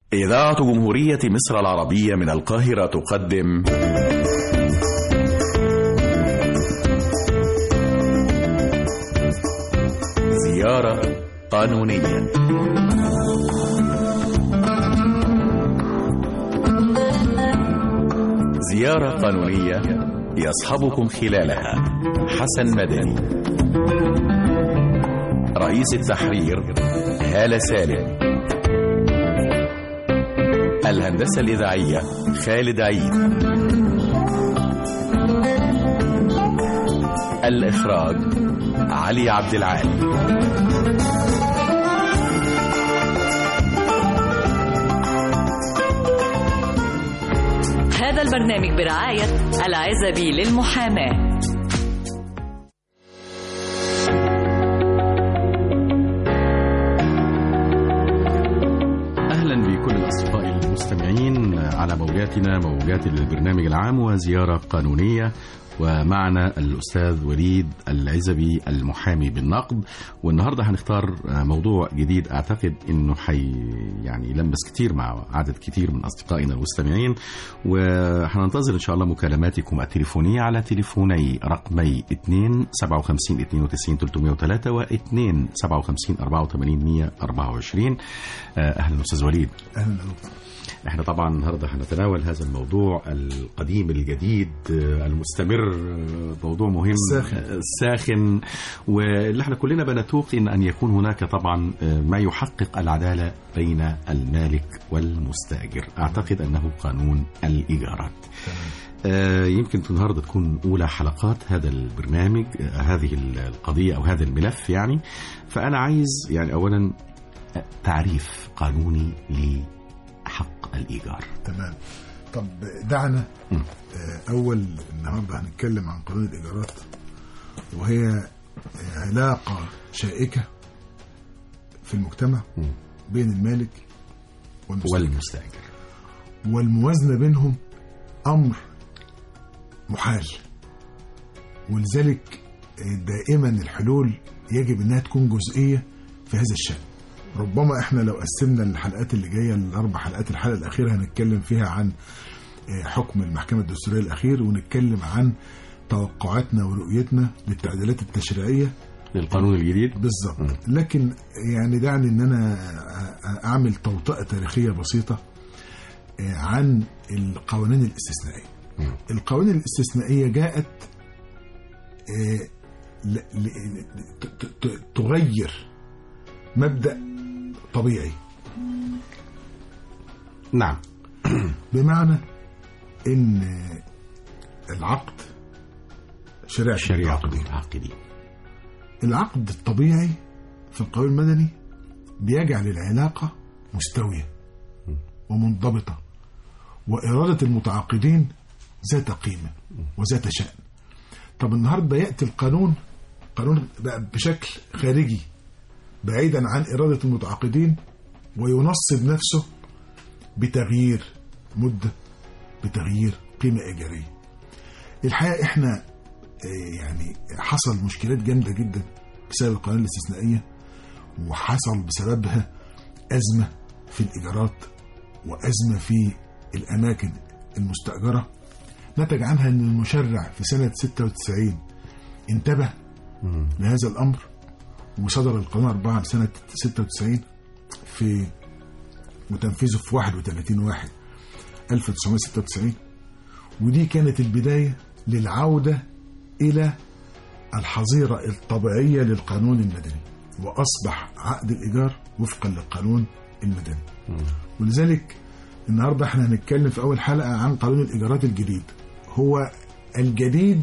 إذاعة جمهورية مصر العربية من القاهرة تقدم زيارة قانونية زيارة قانونية يصحبكم خلالها حسن مدني رئيس التحرير هالة سالم الهندسة الإذاعية خالد عيد الإخراج علي عبد العال هذا البرنامج برعاية العزبي للمحاماة اهلا بكل الاصدقاء المستمعين على موجاتنا موجات البرنامج العام وزياره قانونيه ومعنا الاستاذ وليد العزبي المحامي بالنقد والنهارده هنختار موضوع جديد اعتقد انه حي يعني يلمس كتير مع عدد كتير من اصدقائنا المستمعين وهننتظر ان شاء الله مكالماتكم التليفونيه على تليفوني رقمي 2 57 92 303 و 2 57 84 124 اهلا استاذ وليد اهلا دكتور احنا طبعا النهارده هنتناول هذا الموضوع القديم الجديد المستمر موضوع مهم الساخن. ساخن واللي احنا كلنا بنتوق ان ان يكون هناك طبعا ما يحقق العداله بين المالك والمستاجر اعتقد انه قانون الايجارات آه، يمكن النهارده تكون اولى حلقات هذا البرنامج آه، هذه القضيه او هذا الملف يعني فانا عايز يعني اولا آه، تعريف قانوني لحق الايجار تمام طب دعنا مم. آه، اول النهارده هنتكلم عن قانون الايجارات وهي آه، علاقه شائكه في المجتمع مم. بين المالك والمستأجر والمستاجر والموازنه بينهم امر محال ولذلك آه، دائما الحلول يجب انها تكون جزئيه في هذا الشان ربما احنا لو قسمنا الحلقات اللي جايه الاربع حلقات الحلقه الاخيره هنتكلم فيها عن آه، حكم المحكمه الدستوريه الاخير ونتكلم عن توقعاتنا ورؤيتنا للتعديلات التشريعيه للقانون الجديد بالظبط لكن يعني دعني ان انا اعمل توطئه تاريخيه بسيطه آه، عن القوانين الاستثنائيه مم. القوانين الاستثنائيه جاءت آه، ل- ل- ت- ت- تغير مبدا طبيعي نعم بمعنى ان العقد شريعه شريعة العقدين العاقدين العقد الطبيعي في القانون المدني بيجعل العلاقة مستوية ومنضبطة وإرادة المتعاقدين ذات قيمة وذات شأن طب النهاردة يأتي القانون قانون بقى بشكل خارجي بعيدا عن إرادة المتعاقدين وينصب نفسه بتغيير مدة بتغيير قيمة إيجارية الحقيقة إحنا آه، يعني حصل مشكلات جامدة جدا بسبب القوانين الاستثنائية وحصل بسببها أزمة في الإيجارات وأزمة في الأماكن المستأجرة نتج عنها أن المشرع في سنة 96 انتبه لهذا الأمر وصدر القانون 4 لسنة 96 في وتنفيذه في 31 واحد 1996 ودي كانت البداية للعودة إلى الحظيرة الطبيعية للقانون المدني وأصبح عقد الإيجار وفقا للقانون المدني ولذلك النهاردة احنا هنتكلم في أول حلقة عن قانون الإيجارات الجديد هو الجديد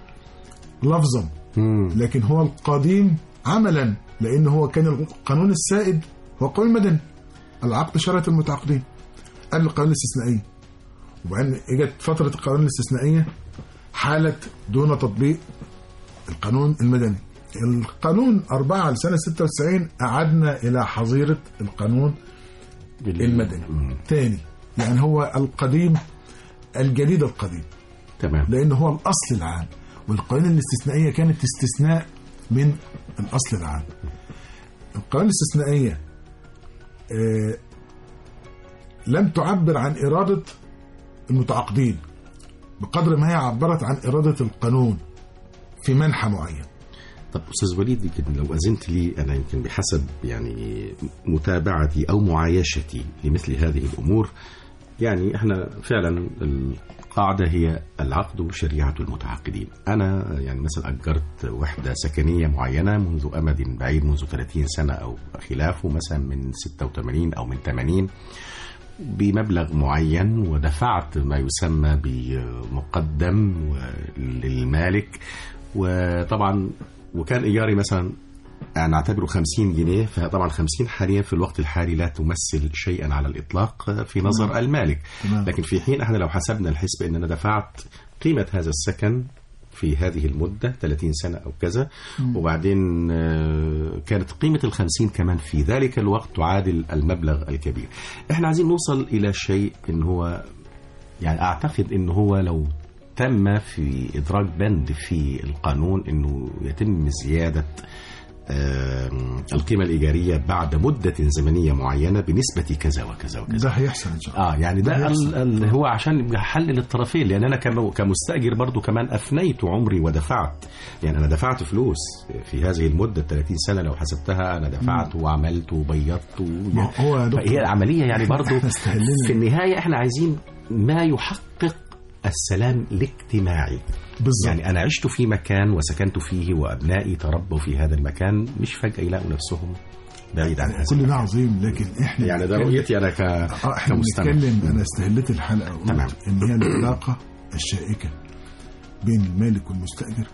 لفظا لكن هو القديم عملا لأن هو كان القانون السائد هو القانون المدني العقد شرط المتعاقدين قبل القانون الاستثنائية وبعدين اجت فترة القانون الاستثنائية حالة دون تطبيق القانون المدني القانون 4 لسنة 96 أعدنا إلى حظيرة القانون المدني تاني يعني هو القديم الجديد القديم تمام لأن هو الأصل العام والقوانين الاستثنائية كانت استثناء من الأصل العام القوانين الاستثنائية آه، لم تعبر عن إرادة المتعاقدين بقدر ما هي عبرت عن إرادة القانون في منحى معين طب استاذ وليد يمكن لو اذنت لي انا يمكن بحسب يعني متابعتي او معايشتي لمثل هذه الامور يعني احنا فعلا القاعده هي العقد شريعه المتعاقدين انا يعني مثلا اجرت وحده سكنيه معينه منذ امد بعيد منذ 30 سنه او خلافه مثلا من 86 او من 80 بمبلغ معين ودفعت ما يسمى بمقدم للمالك وطبعا وكان ايجاري مثلا انا اعتبره 50 جنيه فطبعا 50 حاليا في الوقت الحالي لا تمثل شيئا على الاطلاق في نظر تمام. المالك تمام. لكن في حين احنا لو حسبنا الحسبه ان انا دفعت قيمه هذا السكن في هذه المدة 30 سنة أو كذا وبعدين آه، كانت قيمة الخمسين كمان في ذلك الوقت تعادل المبلغ الكبير احنا عايزين نوصل إلى شيء إن هو يعني أعتقد إن هو لو تم في إدراج بند في القانون إنه يتم زيادة آم، القيمة الإيجارية بعد مدة زمنية معينة بنسبة كذا وكذا وكذا ده هيحصل إن شاء الله اه يعني ده بيحصل. ال- ال- هو عشان يبقى حل للطرفين لان انا كم- كمستاجر برضو كمان افنيت عمري ودفعت يعني انا دفعت فلوس في هذه المده 30 سنه لو حسبتها انا دفعت وعملت وبيضت و... ما هو يا دكتور فهي العمليه يعني برضو إحنا استهلنا. في النهايه احنا عايزين ما يحقق السلام الاجتماعي بالظبط يعني انا عشت في مكان وسكنت فيه وابنائي تربوا في هذا المكان مش فجاه يلاقوا نفسهم بعيد عن هذا كل ده عظيم لكن احنا يعني ده بنتكلم- رؤيتي انا ك... اه احنا كمستمع بنتكلم انا استهلت الحلقه وقلت تمام. ان هي العلاقه الشائكه بين المالك والمستاجر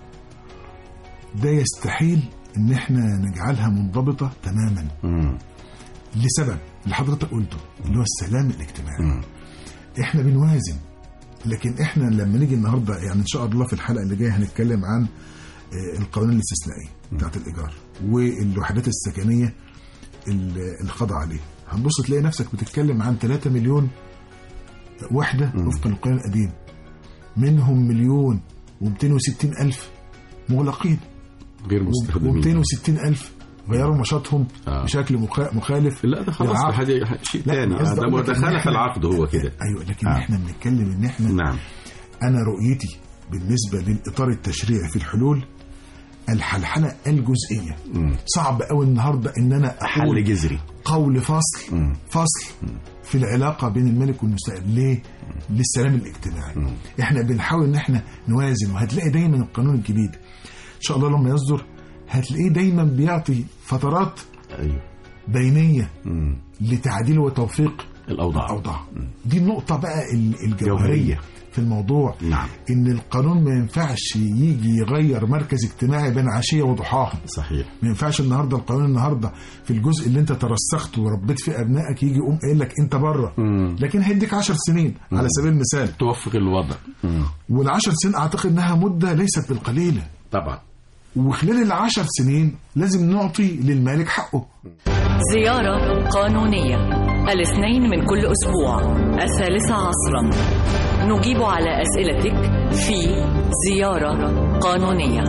ده يستحيل ان احنا نجعلها منضبطه تماما مم. لسبب اللي حضرتك قلته اللي هو السلام الاجتماعي مم. احنا بنوازن لكن احنا لما نيجي النهارده يعني ان شاء الله في الحلقه اللي جايه هنتكلم عن آه، القوانين الاستثنائيه بتاعت الايجار والوحدات السكنيه ال- الخاضعه عليه هنبص تلاقي نفسك بتتكلم عن 3 مليون وحده وفقا للقانون القديم منهم مليون و260 الف مغلقين غير مستخدمين و260 الف غيروا نشاطهم آه. بشكل مخا- مخالف لا ده خلاص ده للعقد. حاجه شيء لا، ثاني قصدي ده أقول لك إن متخالف إحنا- العقد هو كده ايوه لكن آه. احنا بنتكلم ان احنا نعم انا رؤيتي بالنسبه للاطار التشريعي في الحلول الحلحله الجزئيه مم. صعب قوي النهارده ان انا حل اقول جذري قول فصل مم. فصل في العلاقه بين الملك والمستأجر ليه؟ للسلام الاجتماعي احنا بنحاول ان احنا نوازن وهتلاقي دايما القانون الجديد ان شاء الله لما يصدر هتلاقيه دايما بيعطي فترات ايوه بينيه مم. لتعديل وتوفيق الاوضاع الاوضاع دي النقطه بقى ال- الجوهريه جوهرية. في الموضوع نعم ان القانون ما ينفعش يجي يغير مركز اجتماعي بين عشيه وضحاها صحيح ما ينفعش النهارده القانون النهارده في الجزء اللي انت ترسخته وربيت فيه ابنائك يجي يقوم قايل لك انت بره مم. لكن هيديك 10 سنين على سبيل المثال توفق الوضع مم. والعشر سنين اعتقد انها مده ليست بالقليله طبعا وخلال العشر سنين لازم نعطي للمالك حقه زيارة قانونية الاثنين من كل أسبوع الثالثة عصرا نجيب على أسئلتك في زيارة قانونية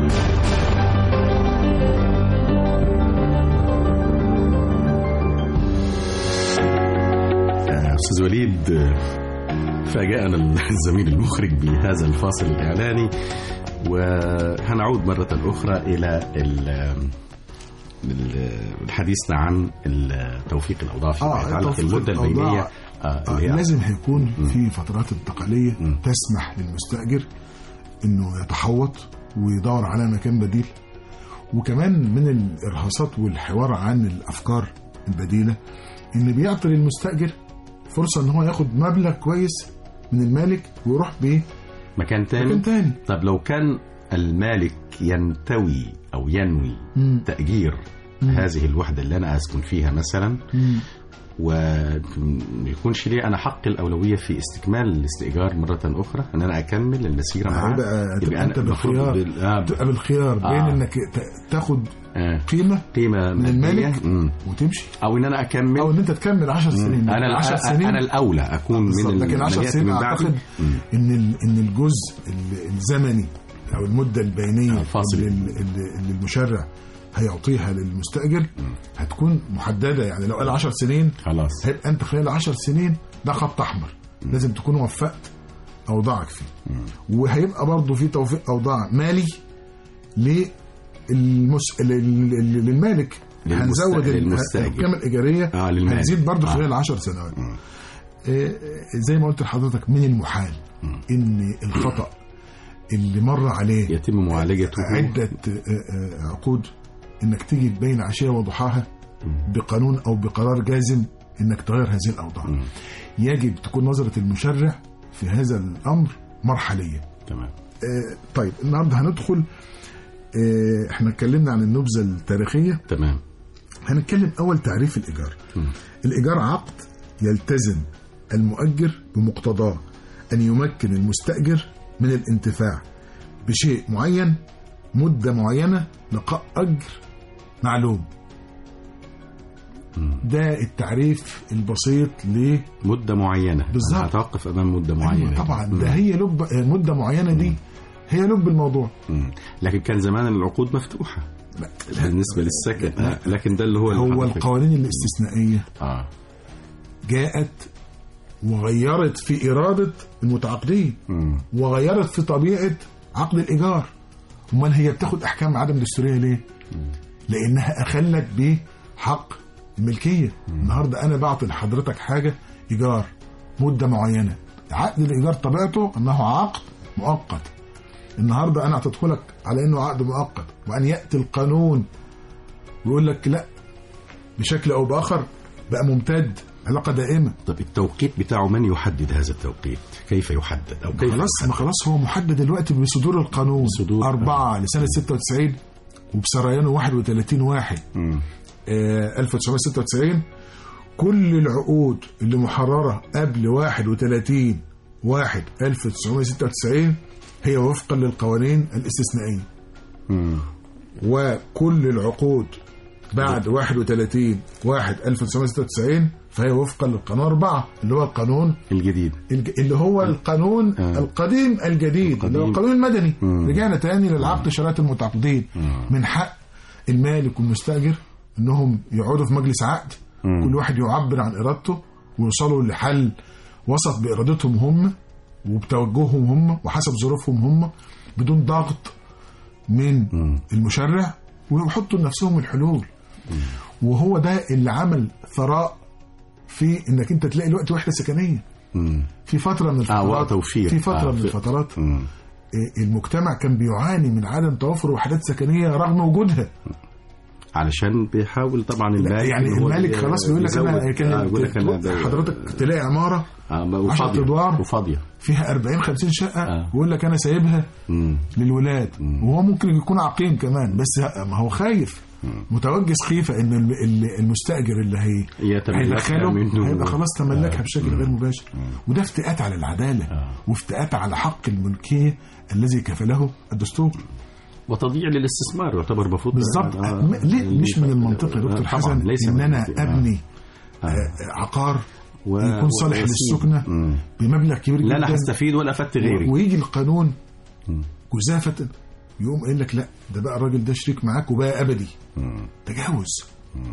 آه، استاذ وليد آه، فاجأنا الزميل المخرج بهذا الفاصل الاعلاني وهنعود مرة أخرى إلى ال- ال- حديثنا عن ال- توفيق الأوضاع فيما آه، يتعلق توفيق المدة الأوضاع. البينية آه، آه اللي هي لازم هيكون في فترات انتقاليه مم. تسمح للمستاجر انه يتحوط ويدور على مكان بديل وكمان من الارهاصات والحوار عن الافكار البديله ان بيعطي للمستاجر فرصه ان هو ياخد مبلغ كويس من المالك ويروح بيه مكان تاني مكان تاني طب لو كان المالك ينتوي أو ينوي مم. تأجير مم. هذه الوحدة اللي أنا أسكن فيها مثلا مم. ويكونش لي أنا حق الأولوية في استكمال الاستئجار مرة أخرى أن أنا أكمل المسيرة معاه هيبقى تبقى أنا انت المفروض بالخيار بال- آه، تبقى بالخيار بين آه. انك ت- تاخد آه، قيمه قيمة من مادية. المالك؟ مم. وتمشي أو ان انا اكمل او ان انت تكمل 10 سنين انا 10 سنين انا الاولى اكون من بالظبط. لكن 10 الماليات سنين من بعدي. اعتقد مم. ان ال- ان الجزء ال- الزمني او المده البينيه الفاصل. اللي, اللي اللي المشرع هيعطيها للمستاجر هتكون محدده يعني لو قال 10 سنين خلاص هيبقى انت خلال 10 سنين ده خط احمر لازم تكون وفقت اوضاعك فيه وهيبقى برضه في توفيق اوضاع مالي للمس... لل- لل- للمالك للمست- هنزود ال- للمستأجر. القيمه الايجاريه آه، للمالك. هتزيد برضه آه. خلال 10 سنوات آه، آه، زي ما قلت لحضرتك من المحال ان الخطا اللي مر عليه يتم معالجته عدة آه، آه، عقود انك تيجي بين عشية وضحاها بقانون او بقرار جازم انك تغير هذه الاوضاع يجب تكون نظرة المشرع في هذا الامر مرحلية تمام آه، طيب النهارده هندخل آه، احنا اتكلمنا عن النبذة التاريخية تمام هنتكلم اول تعريف الايجار الايجار عقد يلتزم المؤجر بمقتضاه ان يمكن المستاجر من الانتفاع بشيء معين مده معينه لقاء اجر معلوم ده التعريف البسيط ل مدة معينة بالظبط. أنا هتوقف أمام مدة معينة طبعا مم. ده هي لب مده معينه دي هي لب الموضوع مم. لكن كان زمان العقود مفتوحة لا بالنسبة للسكن آه، لكن ده اللي هو اللي هو حضرتك- القوانين الاستثنائيه اه جاءت وغيرت في اراده المتعاقدين مم. وغيرت في طبيعه عقد الايجار امال هي بتاخد احكام عدم دستوريه ليه لانها اخلت بحق الملكيه النهارده انا بعطي لحضرتك حاجه ايجار مده معينه عقد الايجار طبيعته انه عقد مؤقت النهارده انا اعطيته لك على انه عقد مؤقت وان ياتي القانون ويقول لك لا بشكل او باخر بقى ممتد علاقه دائمه طب التوقيت بتاعه من يحدد هذا التوقيت كيف يحدد أو كيف خلاص ما خلاص هو محدد دلوقتي بصدور القانون صدور. أربعة لسنة 96 وبسريانه 31 واحد مم. آه 1996 كل العقود اللي محررة قبل 31 واحد 1996 هي وفقا للقوانين الاستثنائية مم. وكل العقود بعد 31 واحد 1996 فهي وفقا للقانون 4 اللي هو القانون الجديد الج- اللي هو القانون آه. القديم الجديد اللي هو القديم. القانون المدني مم. رجعنا تاني للعقد شرائط المتعاقدين مم. من حق المالك والمستاجر انهم يقعدوا في مجلس عقد مم. كل واحد يعبر عن ارادته ويوصلوا لحل وسط بارادتهم هم وبتوجههم هم وحسب ظروفهم هم بدون ضغط من مم. المشرع ويحطوا لنفسهم الحلول وهو ده اللي عمل ثراء في انك انت تلاقي الوقت وحده سكنيه مم. في فتره من آه، وقت الفترات توفير. في فتره آه، من في- الفترات مم. إيه، المجتمع كان بيعاني من عدم توفر وحدات سكنيه رغم وجودها علشان بيحاول طبعا لا، المالك يعني إن هو المالك خلاص بيقول لك انا يزود. كان آه، يقول لك انا ده- حضرتك تلاقي عماره آه، 10 وفاضية أدوار. وفاضية فيها 40 50 شقه آه. ويقول لك انا سايبها مم. للولاد وهو ممكن يكون عقيم كمان بس ه- ما هو خايف متوجس خيفه ان ال- ال- المستاجر اللي هي يتملكها هيدخله منه. هيبقى خلاص تملكها آه. بشكل غير مباشر وده افتئات على العداله آه. وافتئات على حق الملكيه الذي كفله الدستور وتضييع للاستثمار يعتبر المفروض بالظبط آه، م- ليه اللي مش من ف- المنطقي يا آه، دكتور طبعاً، حسن ليس ان من انا المنطقي. آه. ابني آه. آه، عقار و- يكون صالح ويسير. للسكنه مم. بمبلغ كبير لا جدا انا هستفيد ولا افدت غيري ويجي القانون مم. جزافة يقوم قايل لك لا ده بقى الراجل ده شريك معاك وبقى ابدي مم. تجاوز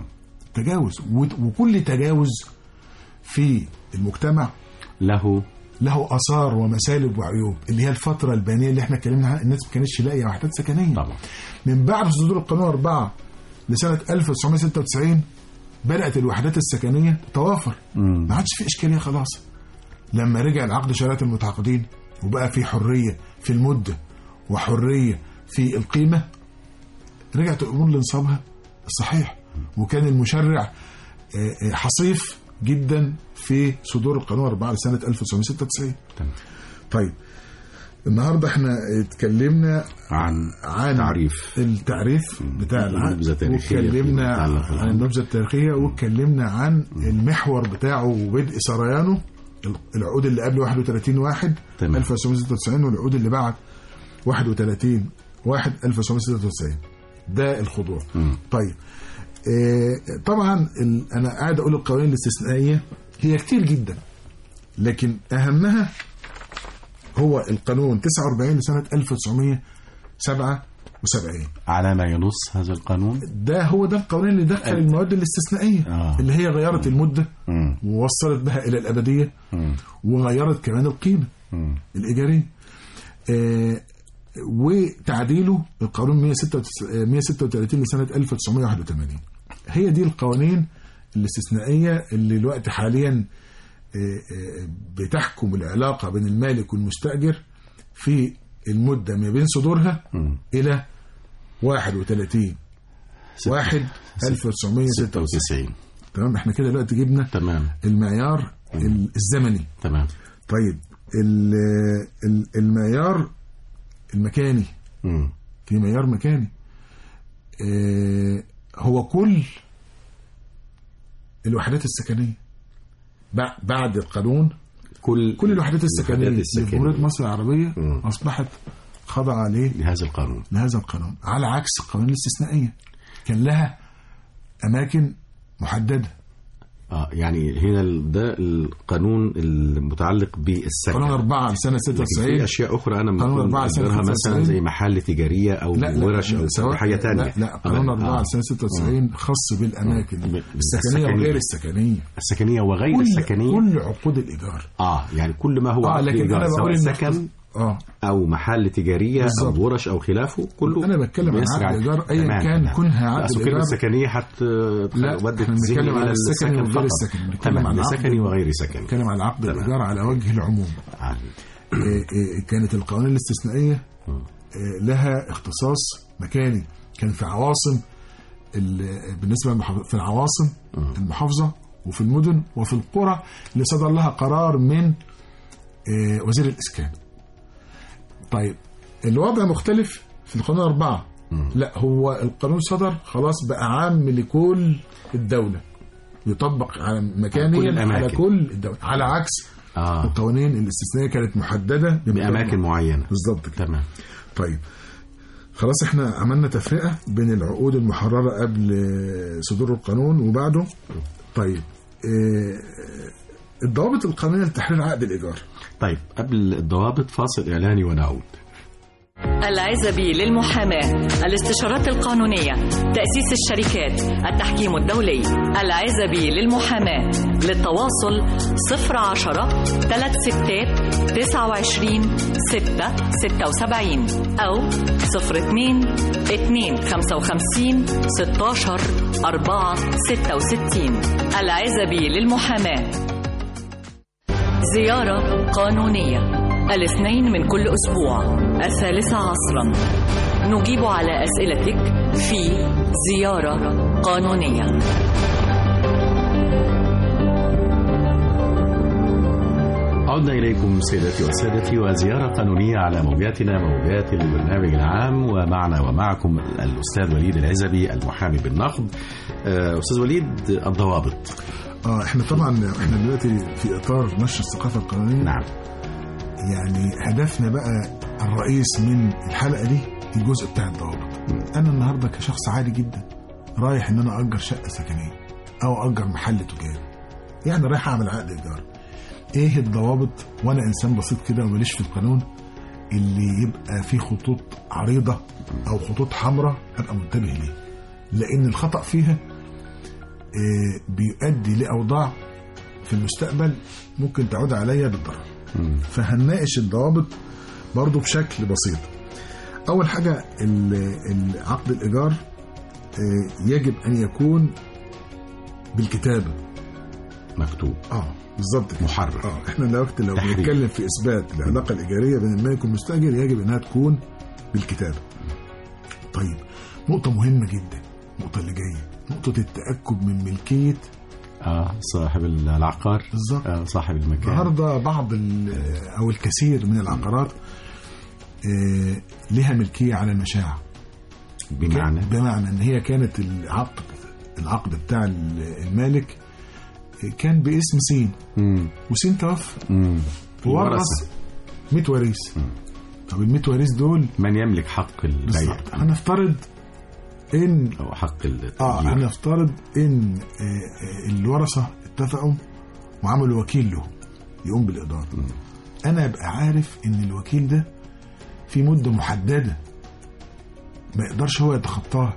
تجاوز و- وكل تجاوز في المجتمع له له اثار ومسالب وعيوب اللي هي الفتره البانيه اللي احنا اتكلمنا عنها الناس ما كانتش لاقيه وحدات سكنيه طبعا من بعد صدور القانون 4 لسنه 1996 بدات الوحدات السكنيه تتوافر مم. ما عادش في اشكاليه خلاص لما رجع العقد شرائط المتعاقدين وبقى في حريه في المده وحريه في القيمه رجعت الامور لنصابها الصحيح وكان المشرع آه، آه، حصيف جدا في صدور القانون 4 لسنه 1996 تمام. طيب النهارده احنا اتكلمنا عن عن تعريف التعريف بتاع العقد النبذة التاريخية واتكلمنا فيما يتعلق بالعقد. عن النبذة التاريخية واتكلمنا عن المحور بتاعه وبدء سريانه العقود اللي قبل 31 واحد تمام. 1996 والعقود اللي بعد 31 واحد 1996 ده الخضوع مم. طيب آه، طبعا ال- انا قاعد اقول القوانين الاستثنائيه هي كتير جدا لكن اهمها هو القانون 49 لسنه على ما ينص هذا القانون ده هو ده القانون اللي دخل المواد الاستثنائيه آه. اللي هي غيرت المده مم. ووصلت بها الى الابديه مم. وغيرت كمان القيمه مم. الإيجارية آه، وتعديله القانون 136 136 لسنة 1981 هي دي القوانين الاستثنائية اللي الوقت حاليا آه، آه، بتحكم العلاقة بين المالك والمستأجر في المدة ما بين صدورها مم. إلى 31 1 1996 96 تمام احنا كده دلوقتي جبنا تمام المعيار الزمني تمام طيب ال- ال- المعيار المكاني مم. في معيار مكاني آه، هو كل الوحدات السكنية بع- بعد القانون كل كل الوحدات السكنية الوحدات في جمهورية مصر العربية مم. أصبحت خاضعة ليه لهذا القانون لهذا القانون على عكس القوانين الاستثنائية كان لها أماكن محددة اه يعني هنا ال- ده القانون المتعلق بالسكن قانون 4 سنة لكن في 96 اشياء اخرى انا قانون ممكن أربعة سنة اقدرها مثلا 96. زي محل تجاريه او لا لا ورش او سواء حاجه تانية لا, لا قانون 4 آه. سنة 96 خاص بالأماكن ب- السكنية السكنية. وغير السكنية السكنيه وغير كل السكنيه كل عقود الإيجار اه يعني كل ما هو اه عقد لكن إيجار، انا بقول سواء ان سكن اه او محل تجاريه بالظبط. او ورش او خلافه كله انا بتكلم عن بيسرع. عقد ايجار ايا تمام، كان تمام. كونها عقد أصل كلمه ايجار سكنيه حت لا ودت احنا ذهني بنتكلم إلى على السكني السكن وغير فقط. السكني بنتكلم تمام على لسكني عقد وغير سكني بنتكلم على عقد تمام. الايجار على وجه العموم آه. إيه إيه كانت القوانين الاستثنائيه إيه لها اختصاص مكاني كان في عواصم ال- بالنسبه للمحافظ- في العواصم المحافظه وفي المدن وفي القرى اللي صدر لها قرار من إيه، وزير الاسكان طيب الوضع مختلف في القانون أربعة لا هو القانون صدر خلاص بقى عام لكل الدولة يطبق على مكانيا كل على الأماكن. كل الدولة على عكس اه القوانين الاستثنائية كانت محددة باماكن معينه بالظبط كده تمام طيب خلاص احنا عملنا تفرقة بين العقود المحررة قبل آه، صدور القانون وبعده طيب آه، الضوابط القانونية لتحرير عقد الإيجار طيب قبل الضوابط فاصل اعلاني ونعود العزبي للمحاماة الاستشارات القانونية تأسيس الشركات التحكيم الدولي العزبي للمحاماة للتواصل 010 3 ستات 29 6 76 أو 02 2 55 16 4 66 العزبي للمحاماة زيارة قانونية الاثنين من كل أسبوع الثالثة عصرا نجيب على أسئلتك في زيارة قانونية عدنا إليكم سيداتي وسادتي وزيارة قانونية على موجاتنا موجات البرنامج العام ومعنا ومعكم الأستاذ وليد العزبي المحامي بالنقد آه، أستاذ وليد الضوابط اه احنا طبعا احنا دلوقتي في اطار نشر الثقافه القانونيه نعم يعني هدفنا بقى الرئيس من الحلقه دي الجزء بتاع الضوابط انا النهارده كشخص عادي جدا رايح ان انا اجر شقه سكنيه او اجر محل تجاري يعني رايح اعمل عقد ايجار ايه الضوابط وانا انسان بسيط كده وماليش في القانون اللي يبقى فيه خطوط عريضه او خطوط حمراء ابقى منتبه ليه لان الخطا فيها آه، بيؤدي لاوضاع في المستقبل ممكن تعود عليا بالضرر مم. فهنناقش الضوابط برضو بشكل بسيط اول حاجه ال- ال- عقد الايجار آه، يجب ان يكون بالكتابه مكتوب اه بالظبط كده. محرر. اه احنا دلوقتي لو تحرير. بنتكلم في اثبات العلاقه الايجاريه بين المالك والمستاجر يجب انها تكون بالكتابه طيب نقطه مهمه جدا النقطه اللي جايه نقطه التاكد من ملكيه اه صاحب العقار بالظبط. آه صاحب المكان النهارده بعض ال- او الكثير من العقارات آه، لها ملكيه على المشاع بمعنى بمعنى ان هي كانت العقد العقد بتاع المالك كان باسم سين مم. وسين توفى مم. وورث الورثة. 100 وريث طب ال 100 وريث دول من يملك حق البيع بالظبط هنفترض ان او حق التأجير اه هنفترض ان آه، آه، الورثه اتفقوا وعملوا وكيل له يقوم بالاداره انا ابقى عارف ان الوكيل ده في مده محدده ما يقدرش هو يتخطاها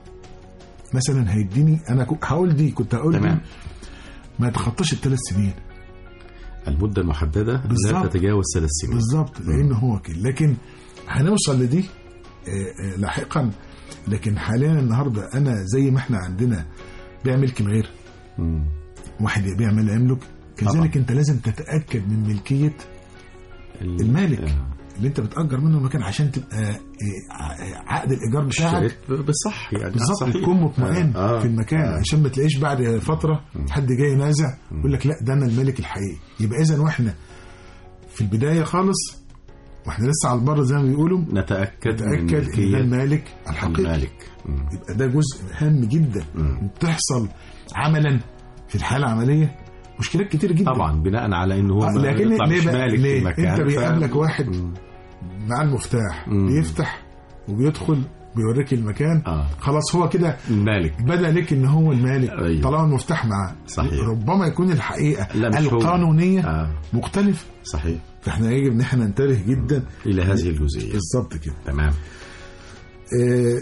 مثلا هيديني انا كو- هقول دي كنت هقول تمام. دي ما يتخطاش الثلاث سنين المده المحدده لا بالظبط. تتجاوز ثلاث سنين بالظبط لان هو كده لكن هنوصل لدي آه، آه، لاحقا لكن حاليا النهارده انا زي ما احنا عندنا بيع ملك الغير مم. واحد يبيع ما لا يملك كذلك طبعا. انت لازم تتاكد من ملكيه ال- المالك آه. اللي انت بتاجر منه المكان عشان تبقى آه، ع- عقد الايجار بتاعك اشتريت بالصح يعني بالظبط صحيح. تكون مطمئن آه. في المكان آه. عشان ما تلاقيش بعد فتره حد جاي ينازع يقول لك لا ده انا الملك الحقيقي يبقى اذا واحنا في البدايه خالص واحنا لسه على البر زي ما بيقولوا نتاكد من تاكد ان ده ملكيه المالك الحقيقي المالك مم. يبقى ده جزء هام جدا مم. وبتحصل عملا في الحاله العمليه مشكلات كتير جدا طبعا بناء على انه هو آه، لكن يطلع ليه مش بقى مالك ليه في المكان انت ف- بيقابلك واحد مم. مع المفتاح مم. بيفتح وبيدخل بيوريك المكان آه. خلاص هو كده المالك بدا لك ان هو المالك أيوة. طالما المفتاح معاه صحيح. ربما يكون الحقيقه لا، مش هو. القانونيه آه. مختلفه صحيح فاحنا يجب ان احنا ننتبه جدا الى هذه الجزئيه بالظبط كده تمام آه،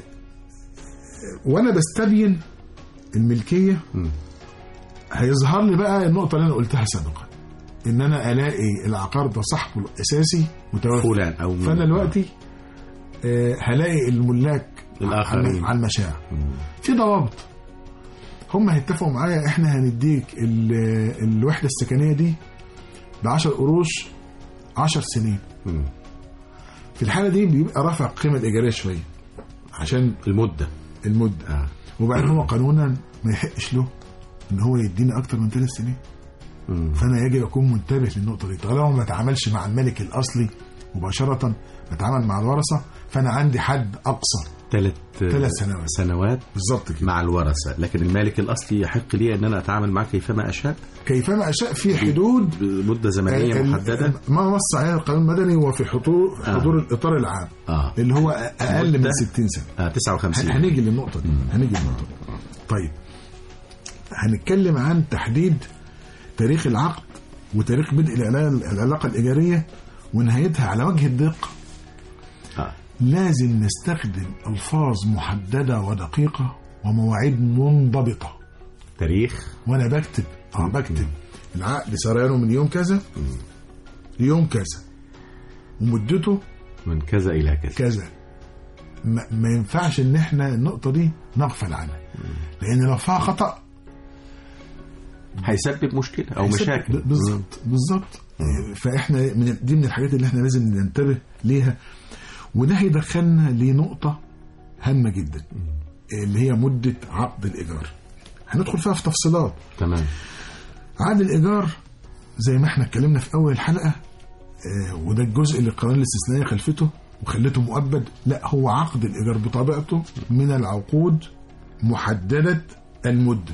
وانا بستبين الملكيه مم. هيظهر لي بقى النقطه اللي انا قلتها سابقا ان انا الاقي العقار ده صاحبه الاساسي متوفى فلان او فانا دلوقتي آه، هلاقي الملاك الآخرين. على- على المشاع مم. في ضوابط هم هيتفقوا معايا احنا هنديك ال- الوحده السكنيه دي ب 10 قروش 10 سنين مم. في الحاله دي بيبقى رافع القيمه الايجاريه شويه عشان المده المده آه. وبعدين هو قانونا ما يحقش له ان هو يديني اكتر من ثلاث سنين مم. فانا يجب اكون منتبه للنقطه دي طالما ما اتعاملش مع الملك الاصلي مباشره بتعامل مع الورثه فانا عندي حد اقصى ثلاث ثلاث سنوات. سنوات بالظبط كده مع الورثه لكن المالك الاصلي يحق لي ان انا اتعامل معه كيفما اشاء كيفما اشاء في حدود بمده زمنيه ال- محدده ما نص عليها القانون المدني وفي حضور آه. حضور الاطار العام اه اللي هو اقل من مدة. 60 سنه آه 59 هن- هنيجي للنقطه دي هنيجي للنقطه دي طيب هنتكلم عن تحديد تاريخ العقد وتاريخ بدء العلا- العلاقه الايجاريه ونهايتها على وجه الدقه آه. لازم نستخدم الفاظ محدده ودقيقه ومواعيد منضبطه تاريخ وانا بكتب اه بكتب العقد سريانه من يوم كذا ليوم كذا ومدته من كذا الى كذا كذا ما, ما ينفعش ان احنا النقطه دي نغفل عنها لان لو فيها خطا هيسبب مشكله او هيسبب- مشاكل ب- بالظبط بالظبط فاحنا من دي من الحاجات اللي احنا لازم ننتبه ليها وده هيدخلنا لنقطه هامه جدا اللي هي مده عقد الايجار هندخل فيها في تفصيلات تمام عقد الايجار زي ما احنا اتكلمنا في اول الحلقه آه، وده الجزء اللي القانون الاستثنائيه خلفته وخلته مؤبد لا هو عقد الايجار بطبيعته من العقود محدده المده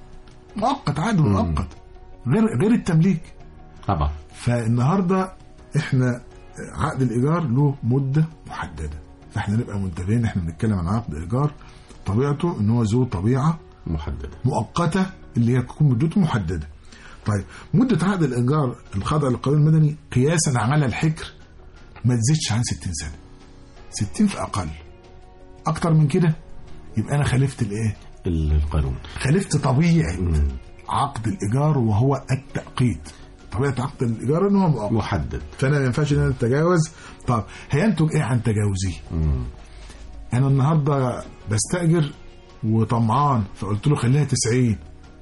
مؤقت عقد مؤقت غير غير التمليك طبعا فالنهارده احنا عقد الايجار له مده محدده فاحنا نبقى منتبهين احنا بنتكلم عن عقد ايجار طبيعته ان هو ذو طبيعه محدده مؤقته اللي هي تكون مدته محدده. طيب مده عقد الايجار الخاضع للقانون المدني قياسا على الحكر ما تزيدش عن 60 سنه. 60 في اقل. اكتر من كده يبقى انا خالفت الايه؟ القانون خالفت طبيعه عقد الايجار وهو التأقيت. طبيعه عقد الايجار ان هو مؤقت. محدد فانا ما ينفعش ان انا اتجاوز طب هينتج ايه عن تجاوزي؟ مم. انا النهارده بستاجر وطمعان فقلت له خليها 90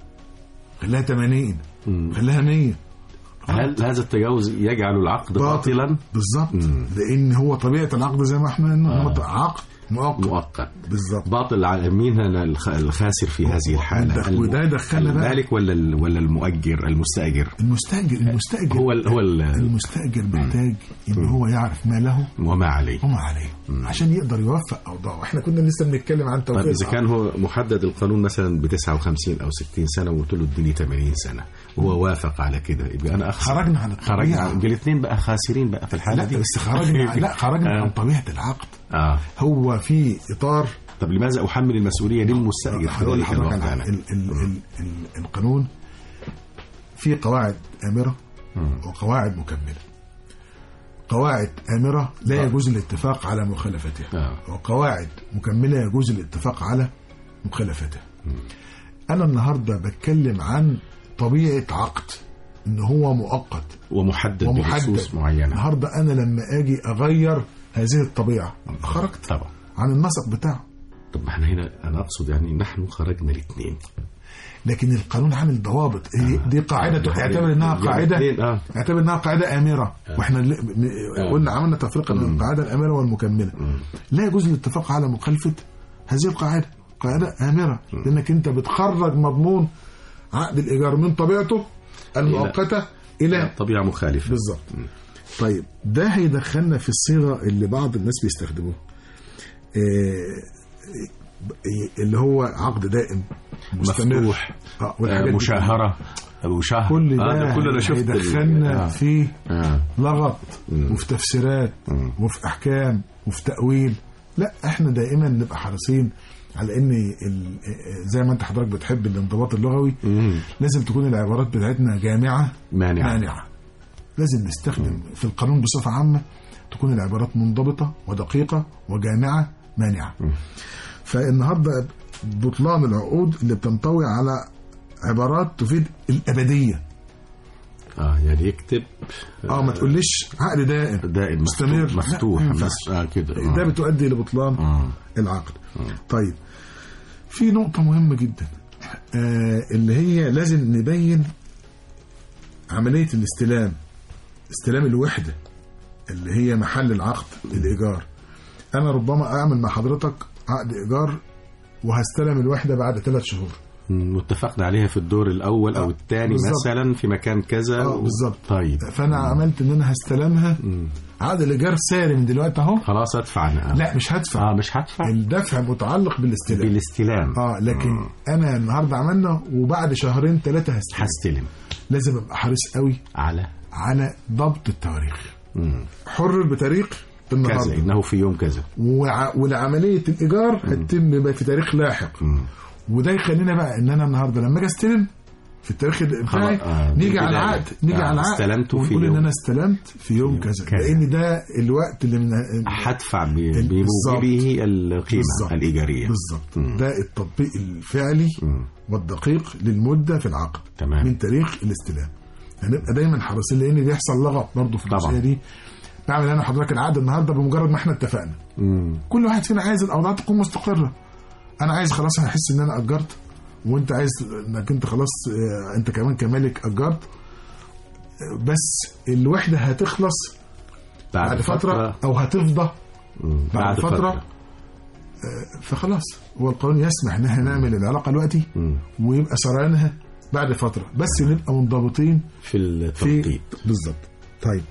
خليها 80 مم. خليها 100 هل هذا التجاوز يجعل العقد باطلا بالظبط مم. لان هو طبيعه العقد زي ما احنا قلنا آه. هو عقد مؤقت مؤقت بالظبط باطل على مين هنا الخ- الخاسر في هذه الحاله وده- وده يدخلنا بقى- المالك ولا ال- ولا المؤجر المستاجر المستاجر المستاجر هو ال هو ال المستاجر محتاج ان هو يعرف ما له وما عليه وما عليه عشان يقدر يوفق اوضاعه احنا كنا لسه بنتكلم عن طيب توفيق اذا كان هو محدد القانون مثلا ب 59 او 60 سنه وقلت له اديني 80 سنه وهو وافق على كده يبقى انا اخسر خرجنا عن خرجنا الطبيعه عن- يبقى الاثنين بقى خاسرين بقى في الحاله لا دي بس خرجنا لا خرجنا آه. عن طبيعه العقد اه هو في اطار طب لماذا احمل المسؤوليه للمستاجر في هقول ذلك لحضرتك الوقت على انا ال ال ال ال القانون في قواعد آمرة وقواعد مكملة قواعد آمرة لا آه. يجوز الاتفاق على مخالفتها آه. وقواعد مكملة يجوز الاتفاق على مخالفتها أنا النهاردة بتكلم عن طبيعة عقد إن هو مؤقت ومحدد ومحدد بنصوص معينة النهاردة أنا لما أجي أغير هذه الطبيعة خرجت طبعا عن النسق بتاعه طب ما احنا هنا انا اقصد يعني نحن خرجنا الاثنين لكن القانون عامل ضوابط هي دي قاعدة اعتبر إنها يعني قاعدة الاثنين، اه اعتبر انها قاعده امره واحنا ل- ن- قلنا عملنا تفرقه بين القاعده الامره والمكمله لا يجوز الاتفاق على مخالفه هذه القاعده قاعده امره لانك انت بتخرج مضمون عقد الايجار من طبيعته المؤقته الى طبيعة مخالفة بالظبط طيب ده هيدخلنا في الصيغه اللي بعض الناس بيستخدموها آه، اللي هو عقد دائم مستمر مفتوح آه، آه والحاجات دي مشاهرة مشاهرة كل ده, آه ده كل انا شفت ال- هيدخلنا آه. في آه. لغط مم. وفي تفسيرات مم. وفي احكام وفي تاويل لا احنا دائما نبقى حريصين على ان ال- زي ما انت حضرتك بتحب الانضباط اللغوي مم. لازم تكون العبارات بتاعتنا جامعه مانعة مانعه لازم نستخدم في القانون بصفه عامه تكون العبارات منضبطه ودقيقه وجامعه مانعه فالنهارده بطلان العقود اللي بتنطوي على عبارات تفيد الابديه اه يعني يكتب اه ما تقوليش عقد دائم دائم مستمر. مفتوح, مفتوح لا، ما ينفعش. بس اه كده آه. ده بتؤدي لبطلان آه. العقد طيب في نقطة مهمة جدا آه اللي هي لازم نبين عملية الاستلام استلام الوحدة اللي هي محل العقد الإيجار أنا ربما أعمل مع حضرتك عقد إيجار وهستلم الوحدة بعد ثلاث شهور مم. واتفقنا عليها في الدور الاول او آه، الثاني بالظبط. مثلا في مكان كذا اه و- بالظبط طيب فأنا عملت إن أنا هستلمها مم. عقد الإيجار ساري من دلوقتي أهو خلاص ادفع انا لا مش هدفع اه مش هدفع الدفع متعلق بالاستلام بالاستلام اه لكن انا النهارده عملنا وبعد شهرين ثلاثه هستلم هستلم لازم ابقى حريص قوي على على ضبط التواريخ مم. حر بتاريخ كذا النهارده انه في يوم كذا وع- ولعمليه الايجار هتتم بقى في تاريخ لاحق مم. وده يخلينا بقى ان انا النهارده لما اجي استلم في التاريخ بتاعي خلاص، آه، نيجي على بالبداية. العقد نيجي آه، على العقد استلمته في ونقول ان يوم. انا استلمت في يوم كذا كذا. لان ده الوقت اللي من هدفع ب- بالظبط. بموجبه القيمه بالظبط. الايجاريه بالظبط مم. ده التطبيق الفعلي مم. والدقيق للمده في العقد تمام. من تاريخ الاستلام هنبقى دايما حريصين لان بيحصل لغط برضه في طبعا. الجزئيه دي بعمل انا حضرتك العقد النهارده بمجرد ما احنا اتفقنا مم. كل واحد فينا عايز الاوضاع تكون مستقره انا عايز خلاص هحس ان انا اجرت وانت عايز انك انت خلاص آه، انت كمان كمالك اجرت آه، بس الوحده هتخلص بعد فتره او هتفضى مم. بعد فترة. فخلاص هو القانون يسمح ان احنا نعمل العلاقه دلوقتي مم. ويبقى سريانها بعد فتره بس نبقى منضبطين في في التنطيط بالظبط طيب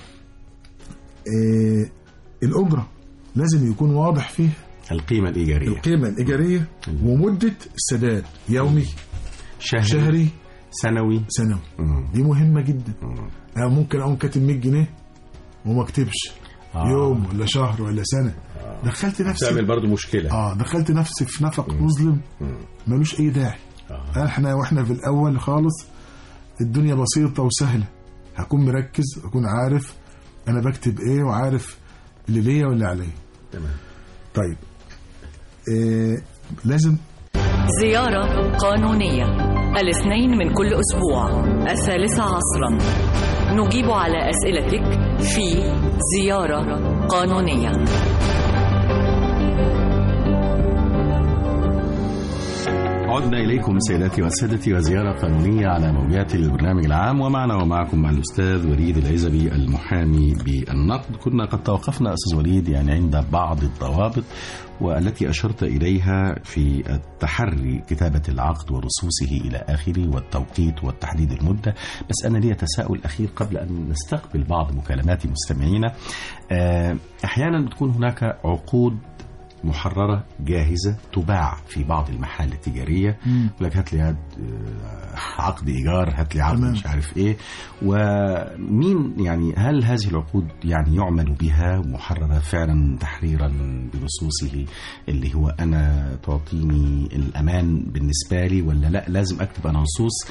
آه الاجره لازم يكون واضح فيه القيمه الايجاريه القيمه الايجاريه ومده السداد يومي شهري, شهري سنوي سنوي مم. دي مهمه جدا مم. انا ممكن اقوم كاتب 100 جنيه وما اكتبش آه. يوم ولا شهر ولا سنه دخلت نفسي تعمل برضو مشكله اه دخلت نفسي في نفق مظلم ملوش اي داعي آه. احنا واحنا في الاول خالص الدنيا بسيطه وسهله هكون مركز اكون عارف انا بكتب ايه وعارف اللي ليا واللي عليا تمام طيب إيه لازم زيارة قانونية الاثنين من كل أسبوع الثالثة عصرا نجيب على أسئلتك في زيارة قانونية عدنا إليكم سيداتي وسادتي وزيارة قانونية على موجات البرنامج العام ومعنا ومعكم مع الأستاذ وليد العزبي المحامي بالنقد كنا قد توقفنا أستاذ وليد يعني عند بعض الضوابط والتي أشرت إليها في التحري كتابة العقد ورصوصه إلى آخره والتوقيت والتحديد المدة بس أنا لي تساؤل أخير قبل أن نستقبل بعض مكالمات مستمعينا آه، أحيانا بتكون هناك عقود محررة جاهزة تباع في بعض المحال التجارية يقول لك هات لي هاد آه، عقد إيجار هات لي عقد تمام. مش عارف إيه ومين يعني هل هذه العقود يعني يعمل بها محررة فعلا تحريرا بنصوصه اللي هو أنا تعطيني الأمان بالنسبة لي ولا لا لازم أكتب أنا نصوص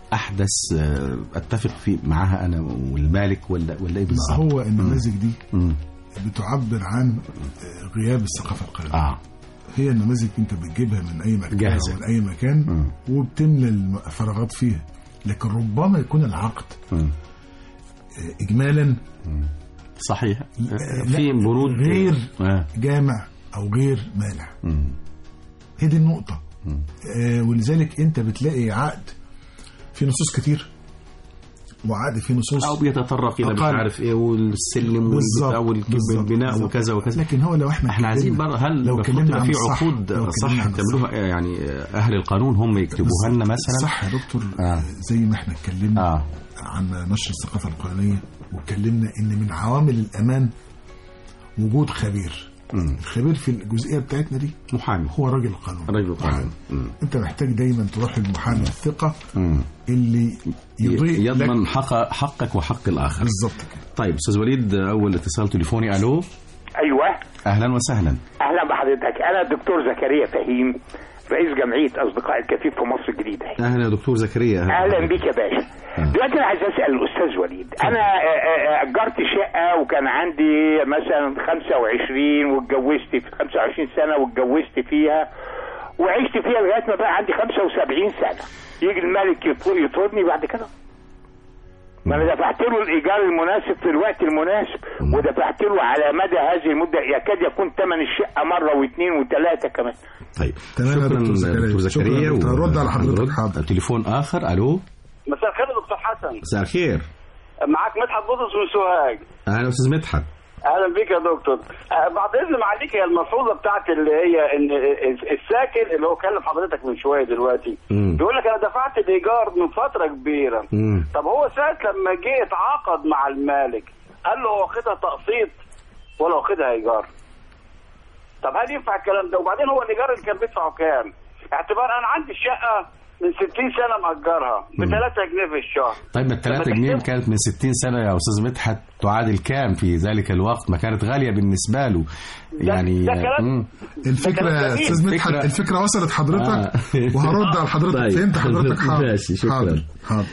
احدث آه، اتفق في معاها انا والمالك ولا ولا ايه بالظبط هو النماذج دي مم. بتعبر عن آه، غياب الثقافه القانونيه اه هي النماذج انت بتجيبها من اي مكان جاهزة. او من اي مكان مم. وبتملى الفراغات فيها لكن ربما يكون العقد مم. آه، اجمالا صحيح لا، في برود غير آه. جامع او غير مانع مم. هي دي النقطه مم. آه، ولذلك انت بتلاقي عقد في نصوص كتير وعقد فيه نصوص او بيتطرق الى مش أقل. عارف ايه والسلم بالظبط، والبتاع بالظبط، والبناء بالظبط. وكذا وكذا لكن هو لو احنا احنا عايزين اتكلمنا- بقى هل لو المفروض اتكلمنا تبقى عن في الصح، عقود لو صح اتكلمنا عن تعملوها يعني اهل القانون هم يكتبوها لنا مثلا صح يا دكتور آه. زي ما احنا اتكلمنا اه عن نشر الثقافه القانونيه واتكلمنا ان من عوامل الامان وجود خبير مم. الخبير في الجزئيه بتاعتنا دي محامي هو راجل القانون رجل قانون مم. انت محتاج دايما تروح للمحامي الثقه مم. اللي يضيء لك يضمن حق حقك وحق الاخر بالظبط كده طيب استاذ وليد اول اتصال تليفوني الو ايوه اهلا وسهلا اهلا بحضرتك انا الدكتور زكريا فهيم رئيس جمعيه اصدقاء الكفيف في مصر الجديده اهلا يا دكتور زكريا اهلا بيك يا باشا آه. دلوقتي انا عايز اسال الاستاذ وليد انا آه، آه، اجرت شقه وكان عندي مثلا 25 واتجوزت في 25 سنه واتجوزت فيها وعشت فيها لغايه ما بقى عندي 75 سنه يجي الملك يط- يطردني بعد كده ما انا دفعت له الايجار المناسب في الوقت المناسب ودفعت له على مدى هذه المده يكاد يكون ثمن الشقه مره واثنين وثلاثه كمان طيب تمام يا شكرا دكتور زكريا. دكتور شكرا زكريا يا دكتور. و- هرد على حضرتك. هنرد. حاضر. تليفون اخر الو مساء الخير يا دكتور حسن مساء الخير معاك مدحت بطرس من سوهاج اهلا استاذ مدحت اهلا بيك يا دكتور آه، بعد اذن معاليك هي الملحوظه بتاعت اللي هي ان الساكن اللي هو كلم حضرتك من شويه دلوقتي مم. بيقول لك انا دفعت الايجار من فتره كبيره مم. طب هو ساعه لما جه اتعاقد مع المالك قال له هو واخدها تقسيط ولا واخدها ايجار طب هل ينفع الكلام ده وبعدين هو الايجار اللي كان بيدفعه كام اعتبار انا عندي الشقه من 60 سنه مأجرها ب 3 جنيه في الشهر طيب ما ال 3 لما جنيه تحسب- كانت من 60 سنه يا استاذ مدحت تعادل كام في ذلك الوقت ما كانت غاليه بالنسبه له يعني ده كلام- مم. الفكره يا جميل. استاذ مدحت فكرة- الفكره وصلت حضرتك آه. وهرد على حضرتك طيب. فهمت حضرتك حاضر ماشي، شكرا. حاضر حاضر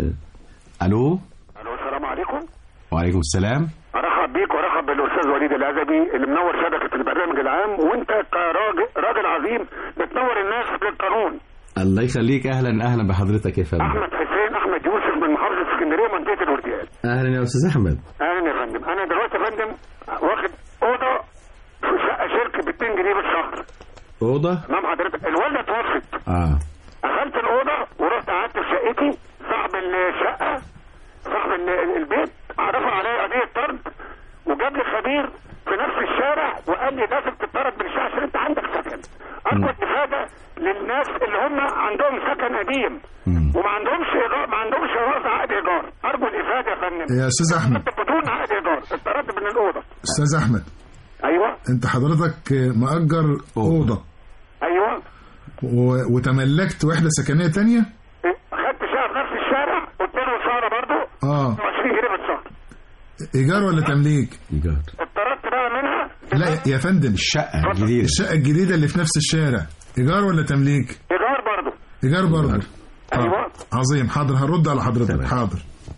الو الو السلام عليكم وعليكم السلام ارحب بيك وارحب بالاستاذ وليد العزبي اللي منور شبكه البرنامج العام وانت كراجل راجل عظيم بتنور الناس للقانون الله يخليك اهلا اهلا بحضرتك يا فندم احمد حسين احمد يوسف من محافظه اسكندريه منطقه الورديان اهلا يا استاذ احمد اهلا يا فندم انا دلوقتي يا فندم واخد اوضه في شقه شركه ب 2 جنيه بالشهر اوضه امام حضرتك الوالده توفت اه اخدت الاوضه ورحت قعدت في شقتي صاحب الشقه صاحب ال- البيت رفع عليا قضيه طرد وجاب لي خبير في نفس الشارع وقال لي لازم تطرد من الشارع عشان انت عندك سكن ارجو افاده للناس اللي هم عندهم سكن قديم مم. وما عندهمش ايجار ما عندهمش جواز عقد ايجار ارجو الافاده يا فندم يا استاذ احمد انت بدون عقد ايجار اتطردت من الاوضه استاذ احمد ايوه انت حضرتك مأجر اوضه ايوه و- وتملكت وحده سكنيه تانية خدت شقه في نفس الشارع قلت له ساره برضه اه 20 جنيه بالشهر ايجار ولا تمليك ايجار اتطردت بقى منها لا يا فندم الشقه الجديده الشقه الجديده اللي في نفس الشارع ايجار ولا تمليك ايجار برضه ايجار برضه أيوة. آه. عظيم حاضر هرد على حضرتك تمام. حاضر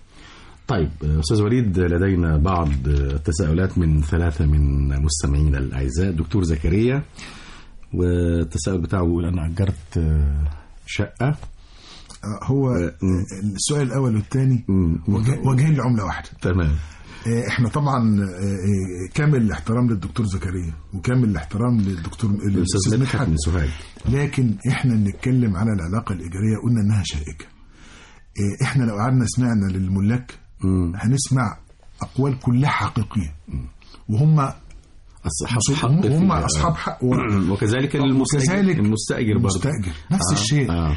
طيب استاذ وليد لدينا بعض التساؤلات من ثلاثه من مستمعينا الاعزاء دكتور زكريا والتساؤل بتاعه بيقول انا اجرت آه، شقه آه، هو السؤال الاول والثاني مم. وجهين لعمله واحده تمام آه، احنا طبعا آه، آه، كامل الاحترام للدكتور زكريا وكامل الاحترام للدكتور الاستاذ للاستاذ مدحت مدحت من سوهاج لكن احنا نتكلم على العلاقه الايجاريه قلنا انها شائكه آه، احنا لو قعدنا سمعنا للملاك مم. هنسمع اقوال كلها حقيقيه وهم اصحاب مسؤول- حق هم, هم في- اصحاب حق و... وكذلك المستاجر وكذلك المستاجر برضه المستأجر نفس الشيء آه.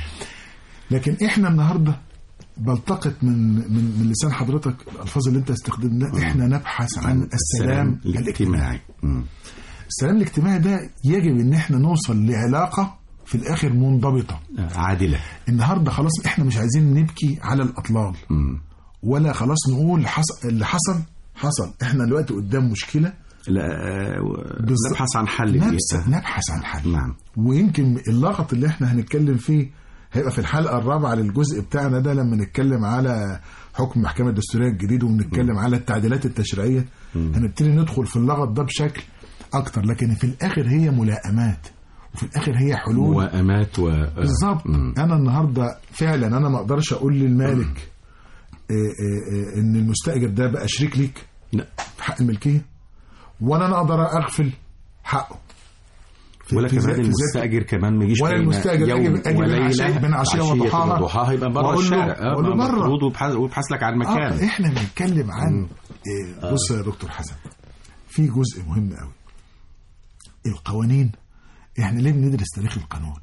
لكن احنا النهارده بلتقط من من من لسان حضرتك الالفاظ اللي انت استخدمناها احنا نبحث عن السلام الاجتماعي الاجتماعي مم. السلام الاجتماعي ده يجب ان احنا نوصل لعلاقه في الاخر منضبطه آه، عادله النهارده خلاص احنا مش عايزين نبكي على الاطلال مم. ولا خلاص نقول حصل اللي حصل حصل احنا دلوقتي قدام مشكله لا آه، بالظبط. نبحث عن حل نبحث, ليها. نبحث عن حل نعم ويمكن اللغط اللي احنا هنتكلم فيه هيبقى في الحلقه الرابعه للجزء بتاعنا ده لما نتكلم على حكم المحكمه الدستوريه الجديد ونتكلم على التعديلات التشريعيه هنبتدي ندخل في اللغط ده بشكل اكتر لكن في الاخر هي ملائمات وفي الاخر هي حلول وامات و بالظبط مم. انا النهارده فعلا انا ما اقدرش اقول للمالك إيه إيه إيه ان المستاجر ده بقى شريك ليك لا في حق الملكيه ولا انا اقدر اغفل حقه في- ولا في كمان ذات- في ذات- المستاجر كمان ما يجيش ولا بين المستأجر يوم أجي- أجي بين وليلة عشية- بين عشية وضحاها وضحاها يبقى بره وأقول له- الشارع وأقول له بره. مطرود ويبحث ويبحث لك عن مكان آه احنا بنتكلم عن إيه بص يا دكتور حسن في جزء مهم قوي القوانين احنا ليه بندرس تاريخ القانون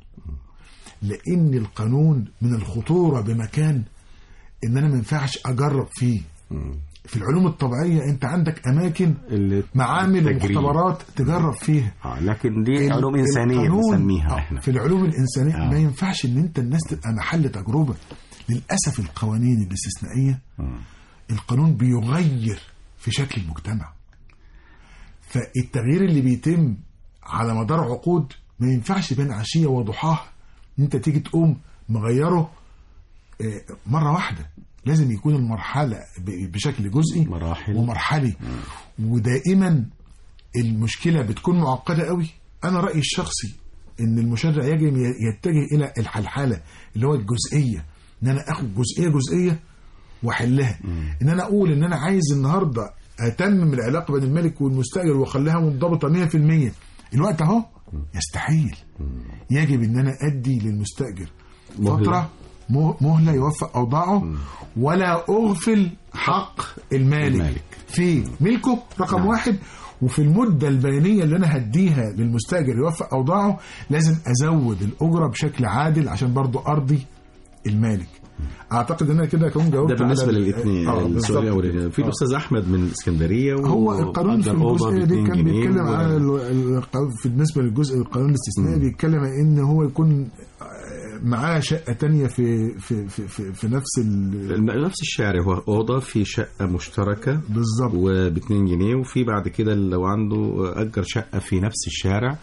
لان القانون من الخطوره بمكان ان انا ما ينفعش اجرب فيه في العلوم الطبيعيه انت عندك اماكن اللي- معامل التجريب. ومختبرات تجرب فيها آه لكن دي ال- علوم انسانيه القانون- بنسميها آه، احنا في العلوم الإنسانية آه. ما ينفعش إن أنت الناس تبقى محل تجربة للأسف القوانين الاستثنائية القانون بيغير في شكل المجتمع فالتغيير اللي بيتم على مدار عقود ما ينفعش بين عشية وضحاها إن أنت تيجي تقوم مغيره آه، مرة واحدة لازم يكون المرحلة ب- بشكل جزئي مراحل. ومرحلي ودائما المشكلة بتكون معقدة قوي أنا رأيي الشخصي إن المشرع يجب يتجه إلى الح- الحالة اللي هو الجزئية إن أنا آخد جزئية جزئية وأحلها إن أنا أقول إن أنا عايز النهاردة أتمم العلاقة بين الملك والمستأجر وأخليها منضبطة 100% الوقت أهو يستحيل يجب إن أنا أدي للمستأجر مهلة. فترة مه- مهلة يوفق أوضاعه ولا أغفل حق المالك, المالك. في ملكه رقم واحد وفي المدة البيانية اللي أنا هديها للمستأجر يوفق أوضاعه لازم أزود الأجرة بشكل عادل عشان برضو أرضي المالك أعتقد إن أنا كده أكون جاوبت ده بالنسبه على ال- للاثنين آه، السؤال بالظبط. الاولاني في آه. الاستاذ احمد من الاسكندريه هو القانون في وأجر أوضة الجزئيه دي باتنين كان جنيه بيتكلم و- على ال- ال- في بالنسبه للجزء القانون الاستثنائي بيتكلم عن ان هو يكون آه، معاه شقه تانية في في في في, في نفس ال- نفس الشارع هو اوضه في شقه مشتركه بالظبط وب 2 جنيه وفي بعد كده لو عنده اجر شقه في نفس الشارع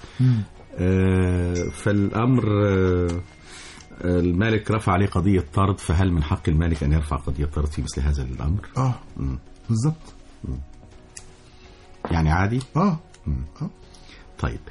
آه فالامر آه المالك رفع عليه قضيه طرد فهل من حق المالك ان يرفع قضيه طرد في مثل هذا الامر؟ اه بالظبط يعني عادي؟ اه طيب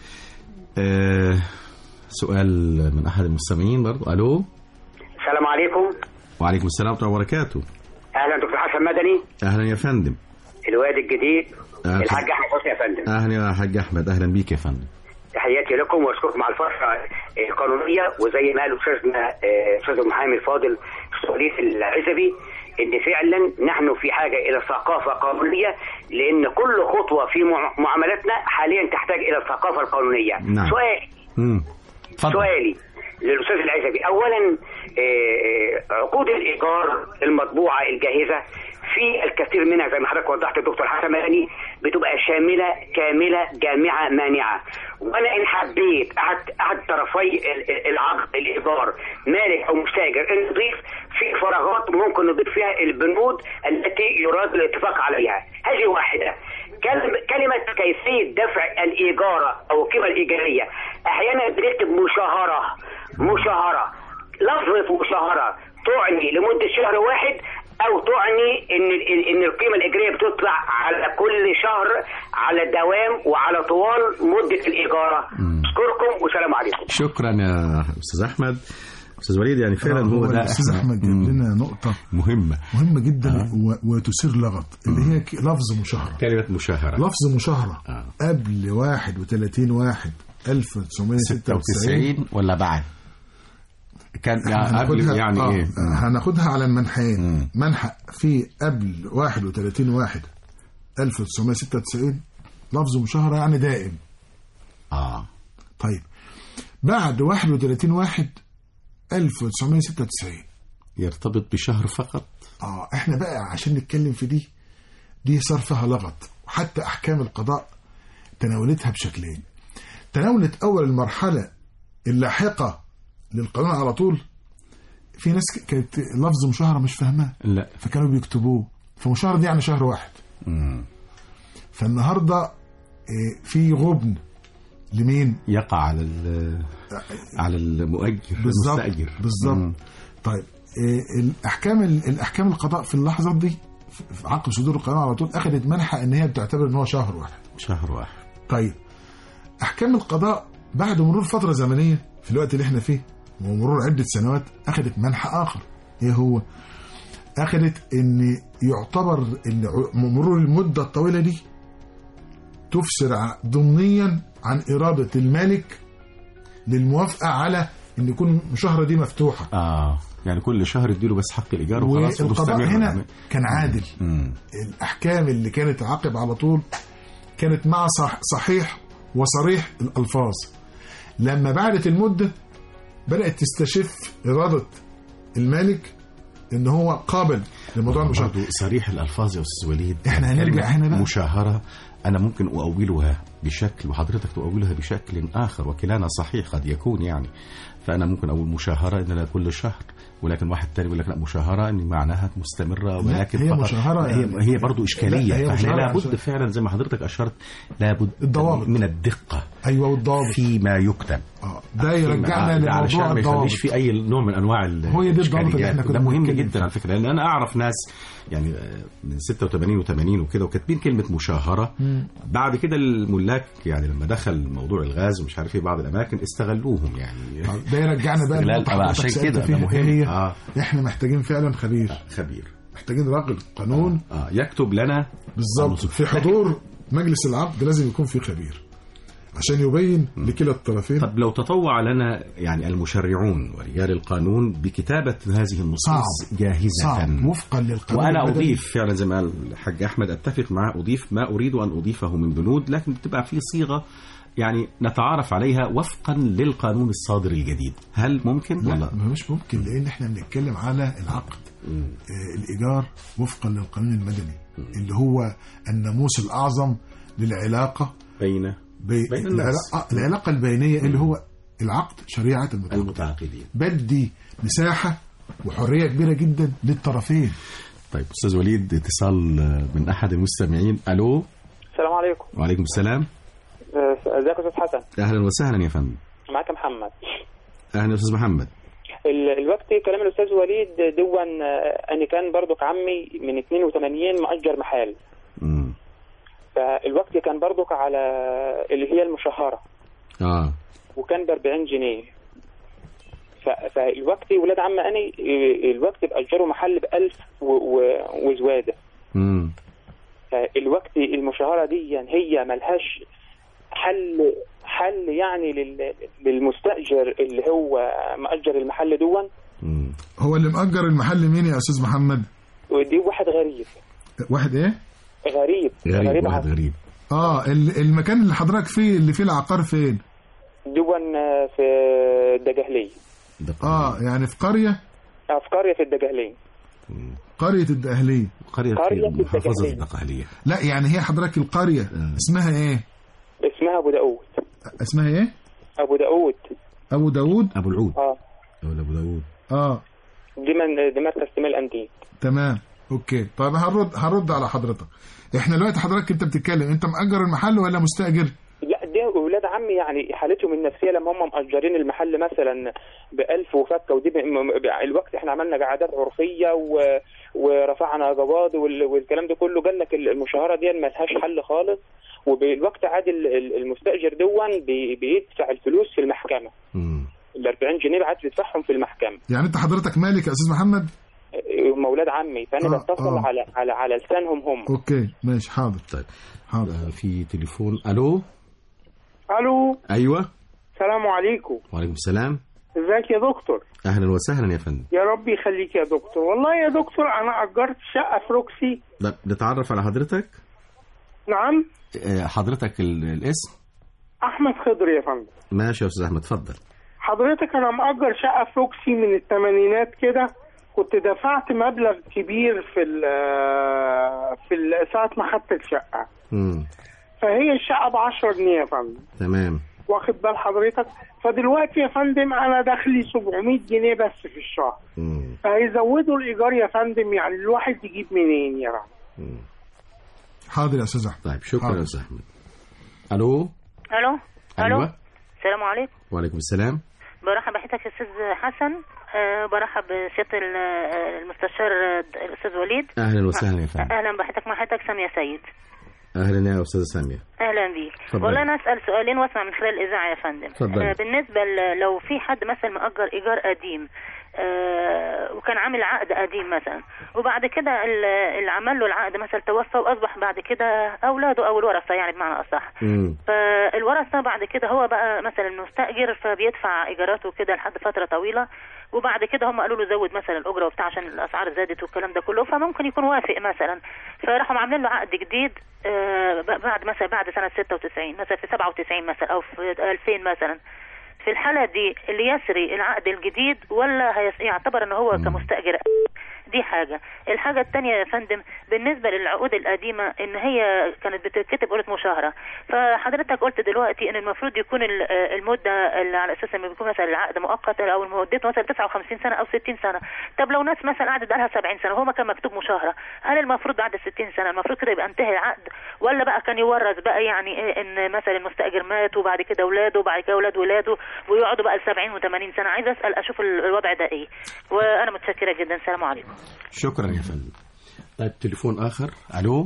آه سؤال من احد المستمعين برضو الو السلام عليكم وعليكم السلام ورحمه الله وبركاته اهلا دكتور حسن مدني اهلا يا فندم الوادي الجديد أهلا. الحاج احمد حسني يا فندم اهلا يا حاج احمد اهلا بيك يا فندم تحياتي لكم واشكركم على الفرحه القانونيه وزي ما قال استاذنا آه، استاذ المحامي الفاضل سؤاليه العزبي ان فعلا نحن في حاجه الى ثقافه قانونيه لان كل خطوه في مع- معاملاتنا حاليا تحتاج الى الثقافه القانونيه نعم. سؤال امم اتفضل سؤالي للاستاذ العزبي اولا آه، عقود الايجار المطبوعه الجاهزه في الكثير منها زي ما حضرتك وضحت يا دكتور حسن مدني بتبقى شامله كامله جامعه مانعه وانا ان حبيت احد احد طرفي ال- ال- العقد الايجار مالك او مستاجر ان نضيف في فراغات ممكن نضيف فيها البنود التي يراد الاتفاق عليها هذه واحده كلمة, كلمة كيفية دفع الإيجار أو القيمة الإيجارية أحيانا بنكتب مشاهرة مشاهرة لفظة مشاهرة تعني لمدة شهر واحد أو تعني إن إن القيمة الإيجارية بتطلع على كل شهر على دوام وعلى طوال مدة الإيجار أشكركم والسلام عليكم شكرا يا استاذ احمد استاذ وليد يعني فعلا آه، هو ده الاستاذ إحنا- احمد جاب مم. لنا نقطه مهمه مهمه جدا و- وتثير لغط اللي هي ك- لفظ مشاهره كلمه مشاهره لفظ مشاهره آه. قبل 31 واحد 1996 96 ولا بعد كان يعني هناخدها قبل يعني آه، ايه هناخدها على منحين مم. منحى في قبل 31 واحد 1996 لفظ مشاهرة يعني دائم اه طيب بعد 31 واحد 1996 يرتبط بشهر فقط اه احنا بقى عشان نتكلم في دي دي صار فيها لغط وحتى احكام القضاء تناولتها بشكلين تناولت اول المرحله اللاحقه للقانون على طول في ناس ك- كانت لفظ مشاهره مش فاهماه لا فكانوا بيكتبوه فمشاهره دي يعني شهر واحد مم. فالنهارده آه، في غبن لمين يقع على ال- على المؤجر بالظبط المستأجر بالظبط مم. طيب إيه الاحكام الاحكام القضاء في اللحظات دي في- في عقب صدور القانون على طول اخذت منحى ان هي بتعتبر ان هو شهر واحد شهر واحد طيب احكام القضاء بعد مرور فتره زمنيه في الوقت اللي احنا فيه ومرور عده سنوات اخذت منحى اخر ايه هو اخذت ان يعتبر ان ع- مرور المده الطويله دي تفسر ع- ضمنيا عن اراده المالك للموافقه على ان يكون المشاهره دي مفتوحه اه يعني كل شهر اديله بس حق الايجار وخلاص والقضاء مستمر. هنا كان عادل مم. الاحكام اللي كانت عقب على طول كانت مع صح صحيح وصريح الالفاظ لما بعدت المده بدات تستشف اراده المالك ان هو قابل لموضوع المشاهره برضه صريح الالفاظ يا استاذ وليد إحنا هنرجع كلمة هنا بقى. مشاهره انا ممكن اؤولها بشكل وحضرتك تؤولها بشكل اخر وكلانا صحيح قد يكون يعني فانا ممكن اقول مشاهره ان لا كل شهر ولكن واحد تاني يقول لك لا مشاهره ان معناها مستمره ولكن هي فقط مشاهرة هي, يعني- هي برضه اشكاليه لا، هي فاحنا مشاهرة لابد عشان- فعلا زي ما حضرتك اشرت لابد الضوابط. من الدقه ايوه والضوابط فيما يكتب اه ده يرجعنا ده علشان لموضوع ما الضوابط يخليش في اي نوع من انواع ال- هو دي الضوابط اللي الإشكاليات. إحنا كنا ده مهم بنتكلم جدا على فكره لان انا اعرف ناس يعني آه، من 86 و80 وكده وكاتبين كلمه مشاهره بعد كده الملاك يعني لما دخل موضوع الغاز ومش عارف ايه بعض الاماكن استغلوهم يعني ده يرجعنا بقى استغلال للنقطة طبعا حضرتك عشان سألت كده ده فيها، مهم. إيه هي آه. احنا محتاجين فعلا خبير خبير محتاجين راجل قانون اه يكتب لنا بالظبط في حضور مجلس العقد لازم يكون في خبير عشان يبين لكلا الطرفين طب لو تطوع لنا يعني المشرعون ورجال القانون بكتابه هذه النصوص صعب. جاهزه صعب وفقا للقانون وانا المدني. اضيف فعلا زي ما قال الحاج احمد اتفق معاه اضيف ما اريد ان اضيفه من بنود لكن بتبقى في صيغه يعني نتعارف عليها وفقا للقانون الصادر الجديد هل ممكن لا ولا ما مش ممكن لان احنا بنتكلم على العقد آه الايجار وفقا للقانون المدني اللي هو الناموس الاعظم للعلاقه بين بي... بين الناس. العلاقه العلاقه البينيه اللي هو العقد شريعه المتعاقدين المتعاقدين بدي مساحه وحريه كبيره جدا للطرفين طيب استاذ وليد اتصال من احد المستمعين الو السلام عليكم وعليكم السلام آه، ازيك يا استاذ حسن اهلا وسهلا يا فندم معاك محمد اهلا يا استاذ محمد ال- الوقت كلام الاستاذ وليد دون آه، انا كان برضك عمي من 82 مأجر محل مم. فالوقت كان برضك على اللي هي المشهرة اه وكان ب 40 جنيه ف- فالوقت ولاد عم انا آه، الوقت بأجروا محل ب 1000 و- و- وزواده مم. فالوقت المشاهرة دي هي ملهاش حل حل يعني لل- للمستأجر اللي هو مأجر المحل دون مم. هو اللي مأجر المحل مين يا استاذ محمد ودي واحد غريب واحد ايه غريب غريب واحد عن- غريب اه ال- المكان اللي حضرتك فيه اللي فيه العقار فين دون في الدجهلية ده اه يعني في قريه آه، في قرية في الدجهلية مم. قريه الدقهليه قرية قرية في محافظة الدقهلية. الدقهلية لا يعني هي حضرتك القريه آه. اسمها ايه اسمها أبو داود اسمها ايه أبو داود ابو داوود أبو العود اه ولا أبو داوود اه دي من دي مركز تمال أنديد تمام اوكي طيب هرد هرد على حضرتك احنا دلوقتي حضرتك انت بتتكلم انت مأجر المحل ولا مستأجر لا دي ولاد عمي يعني حالتهم النفسيه لما هم مأجرين المحل مثلا بألف وفكه ودي ب- م- ب- الوقت احنا عملنا قعدات عرفيه و... ورفعنا قواضي وال... والكلام ده كله قال لك المشاهره دي ملهاش حل خالص وبالوقت عاد ال- ال- المستاجر دون بي... بيدفع الفلوس في المحكمه مم. ال 40 جنيه بعد بيدفعهم في المحكمه يعني انت حضرتك مالك يا استاذ محمد هم اولاد عمي فانا آه، بتصل آه. على على على لسانهم هم اوكي ماشي حاضر طيب حاضر آه، في تليفون ألو الو أيوة السلام عليكم وعليكم السلام ازيك يا دكتور أهلا وسهلا يا فندم يا رب يخليك يا دكتور والله يا دكتور انا اجرت شقه في روكسي لا، نتعرف على حضرتك نعم آه، حضرتك ال- الاسم احمد خضر يا فندم ماشي يا أستاذ أحمد اتفضل حضرتك انا مأجر شقه في روكسي من الثمانينات كده كنت دفعت مبلغ كبير في ال في ال- ساعه ما خدت الشقه مم. فهي الشقه ب 10 جنيه يا فندم تمام واخد بال حضرتك فدلوقتي يا فندم انا دخلي 700 جنيه بس في الشهر مم. فهيزودوا الايجار يا فندم يعني الواحد يجيب منين يا فندم مم. حاضر يا استاذ احمد طيب شكرا حاضر. يا أستاذ أحمد ألو الو ألو. ايوه السلام عليكم وعليكم السلام برحب بحضرتك يا استاذ حسن أه برحب بسياده ال- آه، المستشار آه، الاستاذ وليد اهلا وسهلا يا فندم اهلا بحضرتك مع حضرتك ساميه سيد اهلا يا استاذه ساميه اهلا بيك اتفضلي. والله انا اسال سؤالين واسمع من خلال الاذاعه يا فندم اتفضلي. آه بالنسبه ل- لو في حد مثلا مأجر ايجار قديم آه وكان عامل عقد قديم مثلا وبعد كده ال- اللي عمل له العقد مثلا توفى واصبح بعد كده اولاده او الورثه يعني بمعنى اصح مم. فالورثه بعد كده هو بقى مثلا مستاجر فبيدفع ايجاراته كده لحد فتره طويله وبعد كده هم قالوا له زود مثلا الاجره وبتاع عشان الاسعار زادت والكلام ده كله فممكن يكون وافق مثلا فراحوا عاملين له عقد جديد آه، ب- بعد مثلا بعد سنه 96 مثلا في 97 مثلا او في 2000 مثلا في الحالة دي اللي يسري العقد الجديد ولا هيس- يعتبر ان هو كمستأجر دي حاجة الحاجة التانية يا فندم بالنسبة للعقود القديمة ان هي كانت بتتكتب قولة مشاهرة فحضرتك قلت دلوقتي ان المفروض يكون ال- آه، المدة اللي على اساس انه بيكون مثلا العقد مؤقت او مدته مثلا 59 سنة او 60 سنة طب لو ناس مثلا قعدت بقالها 70 سنة وهو ما كان مكتوب مشاهرة هل المفروض بعد 60 سنة المفروض كده يبقى انتهى العقد ولا بقى كان يورث بقى يعني إيه ان مثلا المستأجر مات وبعد كده اولاده وبعد كده اولاد ولاده ويقعدوا بقى ل 70 و80 سنة عايز اسأل اشوف ال- الوضع ده ايه وانا متشكرة جدا السلام عليكم شكرا يا فندم طيب تليفون اخر الو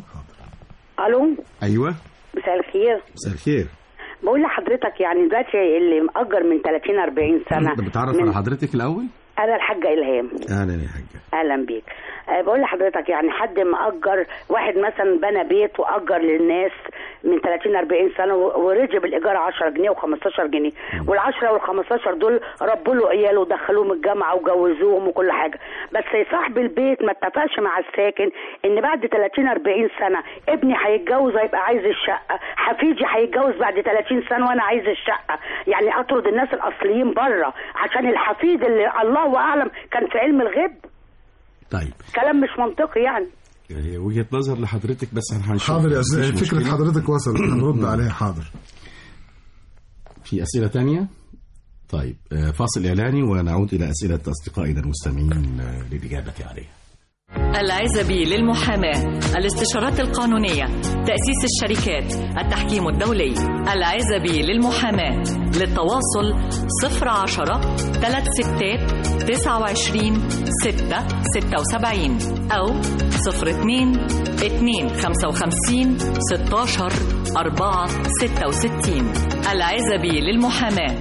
الو ايوه مساء الخير مساء الخير بقول لحضرتك يعني دلوقتي اللي مأجر من 30 40 سنه ده بتعرف من على حضرتك الاول انا الحاجه الهام اهلا يا حاجه اهلا بيك أه بقول لحضرتك يعني حد مأجر واحد مثلا بنى بيت وأجر للناس من 30 40 سنه و- ورجع بالايجار 10 جنيه و15 جنيه وال10 وال15 دول ربوا له عياله ودخلوهم الجامعه وجوزوهم وكل حاجه بس صاحب البيت ما اتفقش مع الساكن ان بعد 30 40 سنه ابني هيتجوز هيبقى عايز الشقه حفيدي هيتجوز بعد 30 سنه وانا عايز الشقه يعني اطرد الناس الاصليين بره عشان الحفيد اللي الله اعلم كان في علم الغيب طيب كلام مش منطقي يعني هي وجهه نظر لحضرتك بس احنا هنشوف حاضر يا مفيش أستاذ فكرة مشكلة. حضرتك وصلت هنرد عليها حاضر في اسئله تانية طيب آه، فاصل اعلاني ونعود الى اسئله اصدقائنا المستمعين آه، للاجابه عليها العزبي للمحاماة الاستشارات القانونية تأسيس الشركات التحكيم الدولي العزبي للمحاماة للتواصل 010 3 ستات 29 6 76 أو 02 2 55 16 4 66 العزبي للمحاماة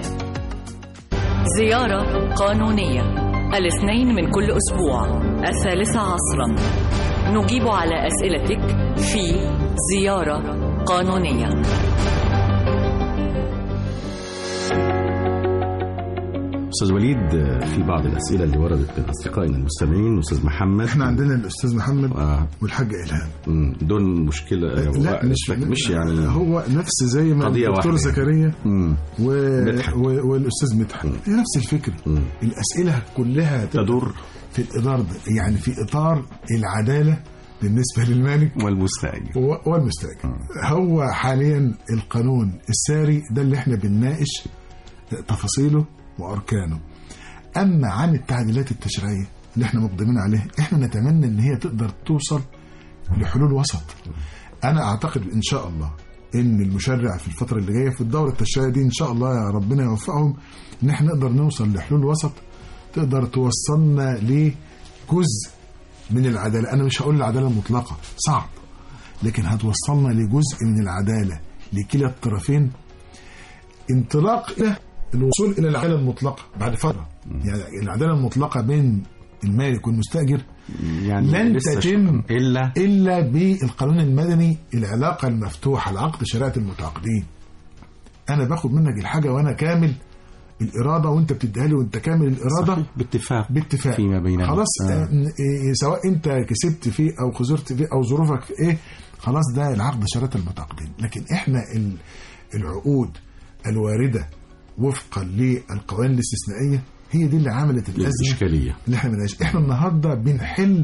زيارة قانونية الاثنين من كل أسبوع الثالثة عصرا نجيب على أسئلتك في زيارة قانونية استاذ وليد آه، في بعض الاسئله اللي وردت من اصدقائنا المستمعين استاذ محمد احنا عندنا الاستاذ محمد آه. والحاجه الهام مم، دول مشكله آه، لا مش مش يعني هو نفس زي ما قضية الدكتور واحدة. زكريا مم. و... مدحت. و... والاستاذ مدحت هي نفس الفكره مم. الاسئله كلها تدور في الاطار ده يعني في اطار العداله بالنسبه للمالك والمستأجر و- والمستاجر هو حاليا القانون الساري ده اللي احنا بنناقش تفاصيله واركانه اما عن التعديلات التشريعيه اللي احنا مقدمين عليها احنا نتمنى ان هي تقدر توصل لحلول وسط انا اعتقد ان شاء الله ان المشرع في الفتره اللي جايه في الدوره التشريعيه دي ان شاء الله يا ربنا يوفقهم ان احنا نقدر نوصل لحلول وسط تقدر توصلنا لجزء من العداله انا مش هقول العداله المطلقه صعب لكن هتوصلنا لجزء من العداله لكلا الطرفين انطلاق الى الوصول الى العداله المطلقه بعد فتره يعني العداله المطلقه بين المالك والمستاجر يعني لن لسه تتم شو- الا الا بالقانون المدني العلاقه المفتوحه العقد شريعه المتعاقدين انا باخد منك الحاجه وانا كامل الاراده وانت بتديها لي وانت كامل الاراده صحيح، باتفاق باتفاق فيما بيننا خلاص آه. آه. إيه سواء انت كسبت فيه او خسرت فيه او ظروفك في ايه خلاص ده العقد شريعه المتعاقدين لكن احنا ال- العقود الوارده وفقا للقوانين الاستثنائيه هي دي اللي عملت الازمه الاشكاليه اللي احنا بنعيش احنا النهارده بنحل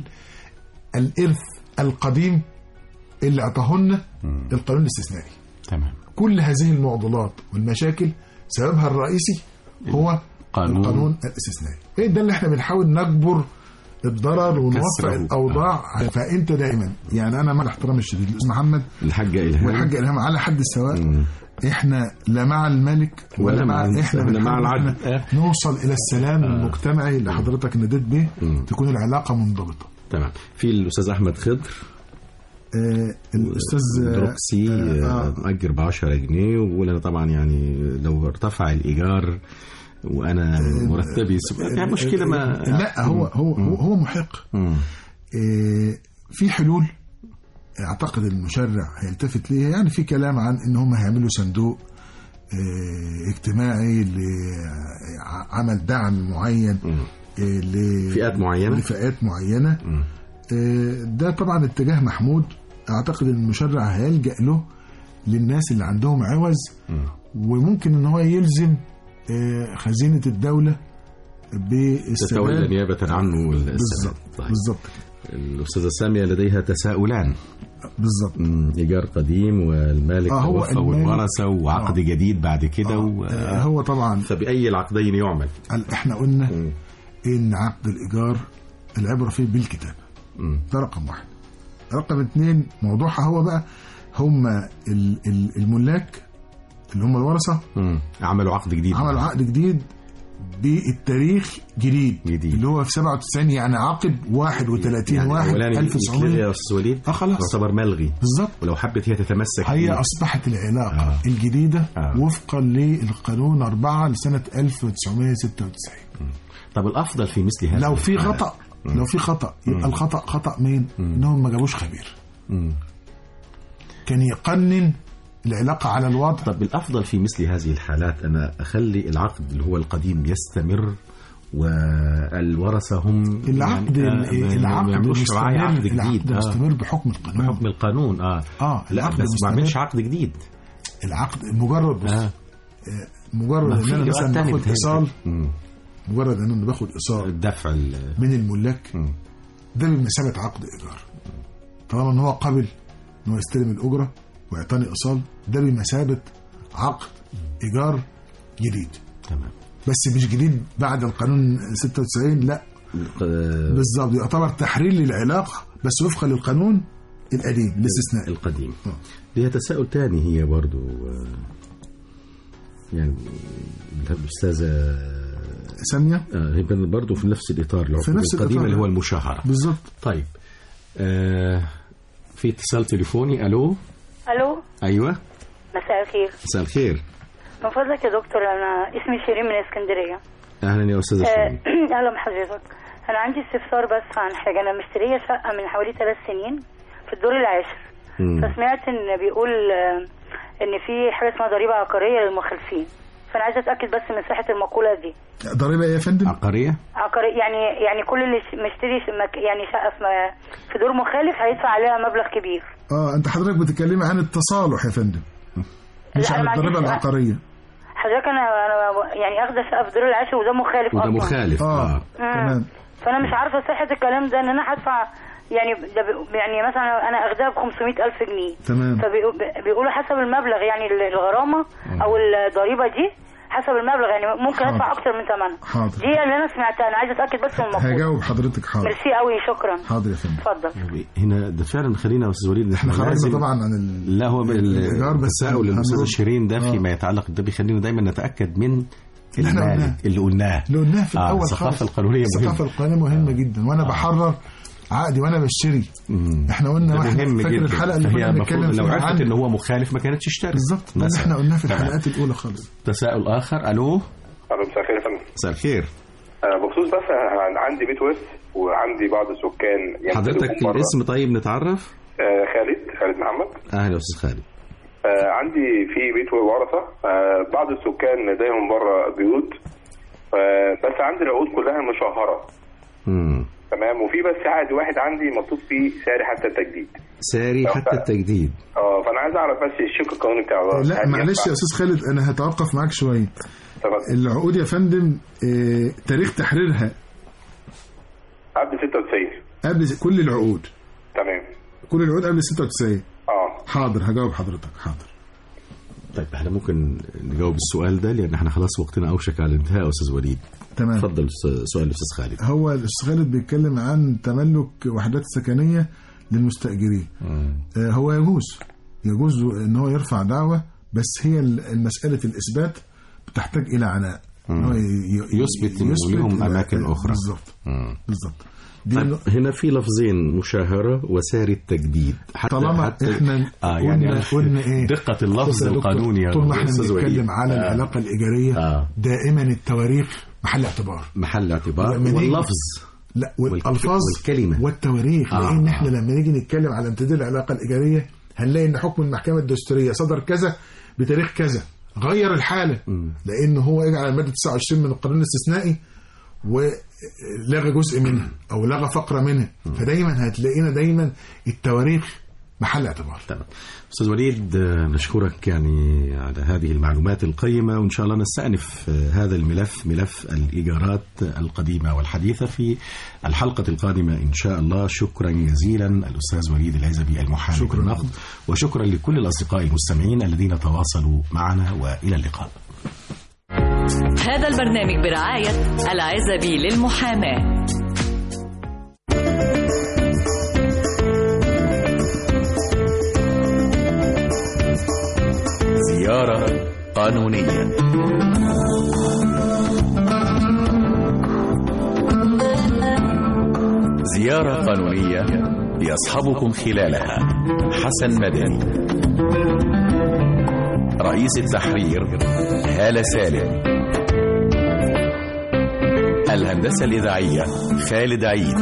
الارث القديم اللي اعطاهن القانون الاستثنائي تمام كل هذه المعضلات والمشاكل سببها الرئيسي هو قانون. القانون الاستثنائي ايه ده اللي احنا بنحاول نجبر الضرر ونوفق كسره. الاوضاع فانت دائما يعني انا مع الاحترام الشديد للاستاذ محمد الحاجه الهام والحاج الهام على حد السواء احنا لا مع الملك ولا, ولا مع مع- احنا إحنا مع بنحاول العدل. إحنا آه. نوصل الى السلام المجتمعي اللي حضرتك نديت به تكون العلاقه منضبطه تمام في الاستاذ احمد خضر آه الاستاذ دروكسي آه، آه، آه. مأجر ب 10 جنيه وبقول انا طبعا يعني لو ارتفع الايجار وانا مرتبي سب- يعني مشكله ما لا هو هو هو, هو محق مم. آه، في حلول اعتقد المشرع هيلتفت ليها يعني في كلام عن ان هم هيعملوا صندوق آه، اجتماعي لعمل دعم معين آه، ل- فئات معينة؟ لفئات معينه آه، ده طبعا اتجاه محمود اعتقد ان المشرع هيلجا له للناس اللي عندهم عوز وممكن ان هو يلزم آه، خزينه الدوله تتولى باستغلال نيابه عنه السداد. بالظبط طيب. بالظبط الاستاذه ساميه لديها تساؤلان بالظبط مم، ايجار قديم والمالك آه، هو توفى المالك- والورثه وعقد آه. جديد بعد كده و... آه، هو طبعا فباي العقدين يعمل قال احنا قلنا ان عقد الايجار العبره فيه بالكتابه مم. ده رقم واحد رقم اتنين موضوعها هو بقى هم ال- ال- الملاك اللي هم الورثه مم. عملوا عقد جديد عملوا عقد جديد بالتاريخ جديد, جديد. اللي هو في 97 يعني عقد 31 يعني واحد الاولاني يتلغي 1900 يا استاذ وليد اه خلاص يعتبر ملغي بالظبط ولو حبت هي تتمسك هي بيه. اصبحت العلاقه آه. آه. الجديده آه. آه. وفقا للقانون 4 لسنه 1996 طب الافضل في مثل هذا لو في الحالة- خطا لو في خطا يبقى الخطا خطا مين؟ انهم ما جابوش خبير مم. كان يقنن العلاقه على الوضع طب الافضل في مثل هذه الحالات انا اخلي العقد اللي هو القديم يستمر والورثه هم العقد يعني آه، ما- ما العقد يعملوش رعاية مستمر عقد العقد جديد آه. مستمر بحكم القانون بحكم القانون اه اه لا العقد بس ما مستمر. اعملش عقد جديد العقد مجرد بص آه. مجرد ما ان في انا إجراءات مثلا تانية باخد بتهيألي. ايصال مم. مجرد ان انا باخد ايصال الدفع ال- من الملاك مم. ده بمثابه عقد ايجار طالما ان هو قبل ان هو يستلم الاجره ويعطاني ايصال ده بمثابه عقد ايجار جديد تمام بس مش جديد بعد القانون 96 لا آه، بالظبط يعتبر تحرير للعلاقه بس وفقا للقانون القديم الاستثناء القديم آه. ليها تساؤل تاني هي برضو آه، يعني الاستاذه ساميه آه، هي برضو في نفس الاطار العقود في نفس القديمه الإطار. اللي هو المشاهره بالظبط طيب آه في اتصال تليفوني الو الو ايوه مساء الخير مساء الخير من فضلك يا دكتور انا اسمي شيرين من اسكندريه اهلا يا استاذه شيرين آه، اهلا بحضرتك انا عندي استفسار بس عن حاجه انا مشتريه شقه من حوالي ثلاث سنين في الدور العاشر مم. فسمعت ان بيقول آه، ان في حاجه اسمها ضريبه عقاريه للمخالفين فانا عايزه اتاكد بس من صحه المقوله دي ضريبه ايه يا فندم؟ عقاريه عقاري يعني يعني كل اللي ش- مشتري ش- مك- يعني شقه في م- في دور مخالف هيدفع عليها مبلغ كبير اه انت حضرتك بتتكلمي عن التصالح يا فندم مش لا، عن أنا ما الضريبه عنديش- العقاريه حضرتك انا انا يعني اخده شقه في دور العاشر وده مخالف وده اصلا مخالف اه اه تمام فانا مش عارفه صحه الكلام ده ان انا هدفع يعني ده بي- يعني مثلا انا اخدها ب 500 الف جنيه تمام فبيقولوا حسب المبلغ يعني ال- الغرامه او الضريبه دي حسب المبلغ يعني ممكن حاضر. ادفع اكتر من ثمنها حاضر دي اللي انا سمعتها انا عايزه اتاكد بس من المقول هجاوب حضرتك حاضر ميرسي قوي شكرا حاضر يا فندم اتفضل هنا ده فعلا خلينا يا استاذ وليد احنا احنا خرجنا لازم طبعا عن ال... لا هو الإيجار، بس التساؤل الاستاذ هنرد. شيرين ده آه. فيما يتعلق ده بيخلينا دايما نتاكد من اللي احنا المالك قلناه. اللي قلناه اللي قلناه في آه، الاول الثقافة خالص. القانونية مهمة. الثقافه القانونيه مهمه جدا وانا بحرر عقدي وانا بشتري مم. احنا قلنا ده واحنا مهم فاكر جدا الحلقه اللي فهي كنا بنتكلم المفروض لو فيها عرفت ان عن هو مخالف ما كانتش اشترت بالظبط ده اللي مثلاً. احنا قلناه في تمام. الحلقات الاولى خالص تساؤل اخر الو الو مساء الخير يا فندم مساء الخير آه، بخصوص بس أنا عندي بيت ورث وعندي بعض السكان يمتلكوا حضرتك بره. الاسم طيب نتعرف آه، خالد خالد محمد اهلا يا استاذ خالد آه، عندي في بيت ورثه آه، بعض السكان لديهم بره بيوت آه، بس عندي العقود كلها مشهره مم. تمام وفي بس عقد واحد عندي مكتوب فيه ساري حتى التجديد ساري حتى التجديد اه فانا عايز اعرف بس الشق القانوني بتاعه لا هل معلش ينفع؟ يا استاذ خالد انا هتوقف معاك شويه اتفضل. العقود يا فندم اه تاريخ تحريرها قبل 96 قبل كل العقود تمام كل العقود قبل 96 اه حاضر هجاوب حضرتك حاضر طيب احنا ممكن نجاوب السؤال ده لان احنا خلاص وقتنا اوشك على الانتهاء يا استاذ وليد تمام اتفضل س- سؤال الاستاذ خالد هو الاستاذ خالد بيتكلم عن تملك وحدات سكنيه للمستاجرين مم. آه، هو يجوز يجوز ان هو يرفع دعوه بس هي ال- المساله الاثبات بتحتاج الى عناء إن هو ي- ي- يثبت إنه لهم إلى- أماكن أخرى. بالظبط مم. بالظبط دي طيب نق- هنا في لفظين مشاهرة وساري التجديد حتى طالما حتى احنا آه يعني قلنا قلنا ايه دقة اللفظ بص يا دكتور، القانوني يا طول ما احنا أستاذ وليد. بنتكلم على آه. العلاقه الايجاريه آه. دائما التواريخ محل اعتبار محل اعتبار لما نيجي- واللفظ لا والك- والالفاظ والكلمة. والتواريخ آه، لان احنا آه. لما نيجي نتكلم على امتداد العلاقه الايجاريه هنلاقي ان حكم المحكمه الدستوريه صدر كذا بتاريخ كذا غير الحاله لان هو اجى على الماده 29 من القانون الاستثنائي ولغى جزء منها او لغى فقره منها فدايما هتلاقينا دايما التواريخ محل اعتبار تمام استاذ وليد آه، نشكرك يعني على هذه المعلومات القيمه وان شاء الله نستأنف آه، هذا الملف ملف الايجارات القديمه والحديثه في الحلقه القادمه ان شاء الله شكرا جزيلا الاستاذ وليد العزبي المحامي شكراً. بالنقد وشكرا لكل الاصدقاء المستمعين الذين تواصلوا معنا والى اللقاء هذا البرنامج برعاية العزبي للمحاماة زيارة قانونية زيارة قانونية يصحبكم خلالها حسن مدني رئيس التحرير هالة سالم الهندسة الإذاعية خالد عيد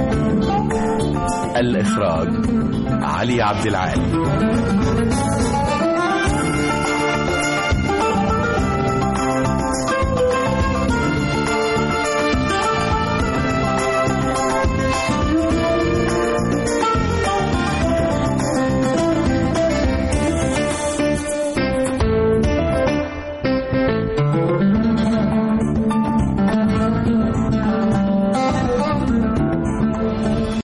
الإخراج علي عبد العال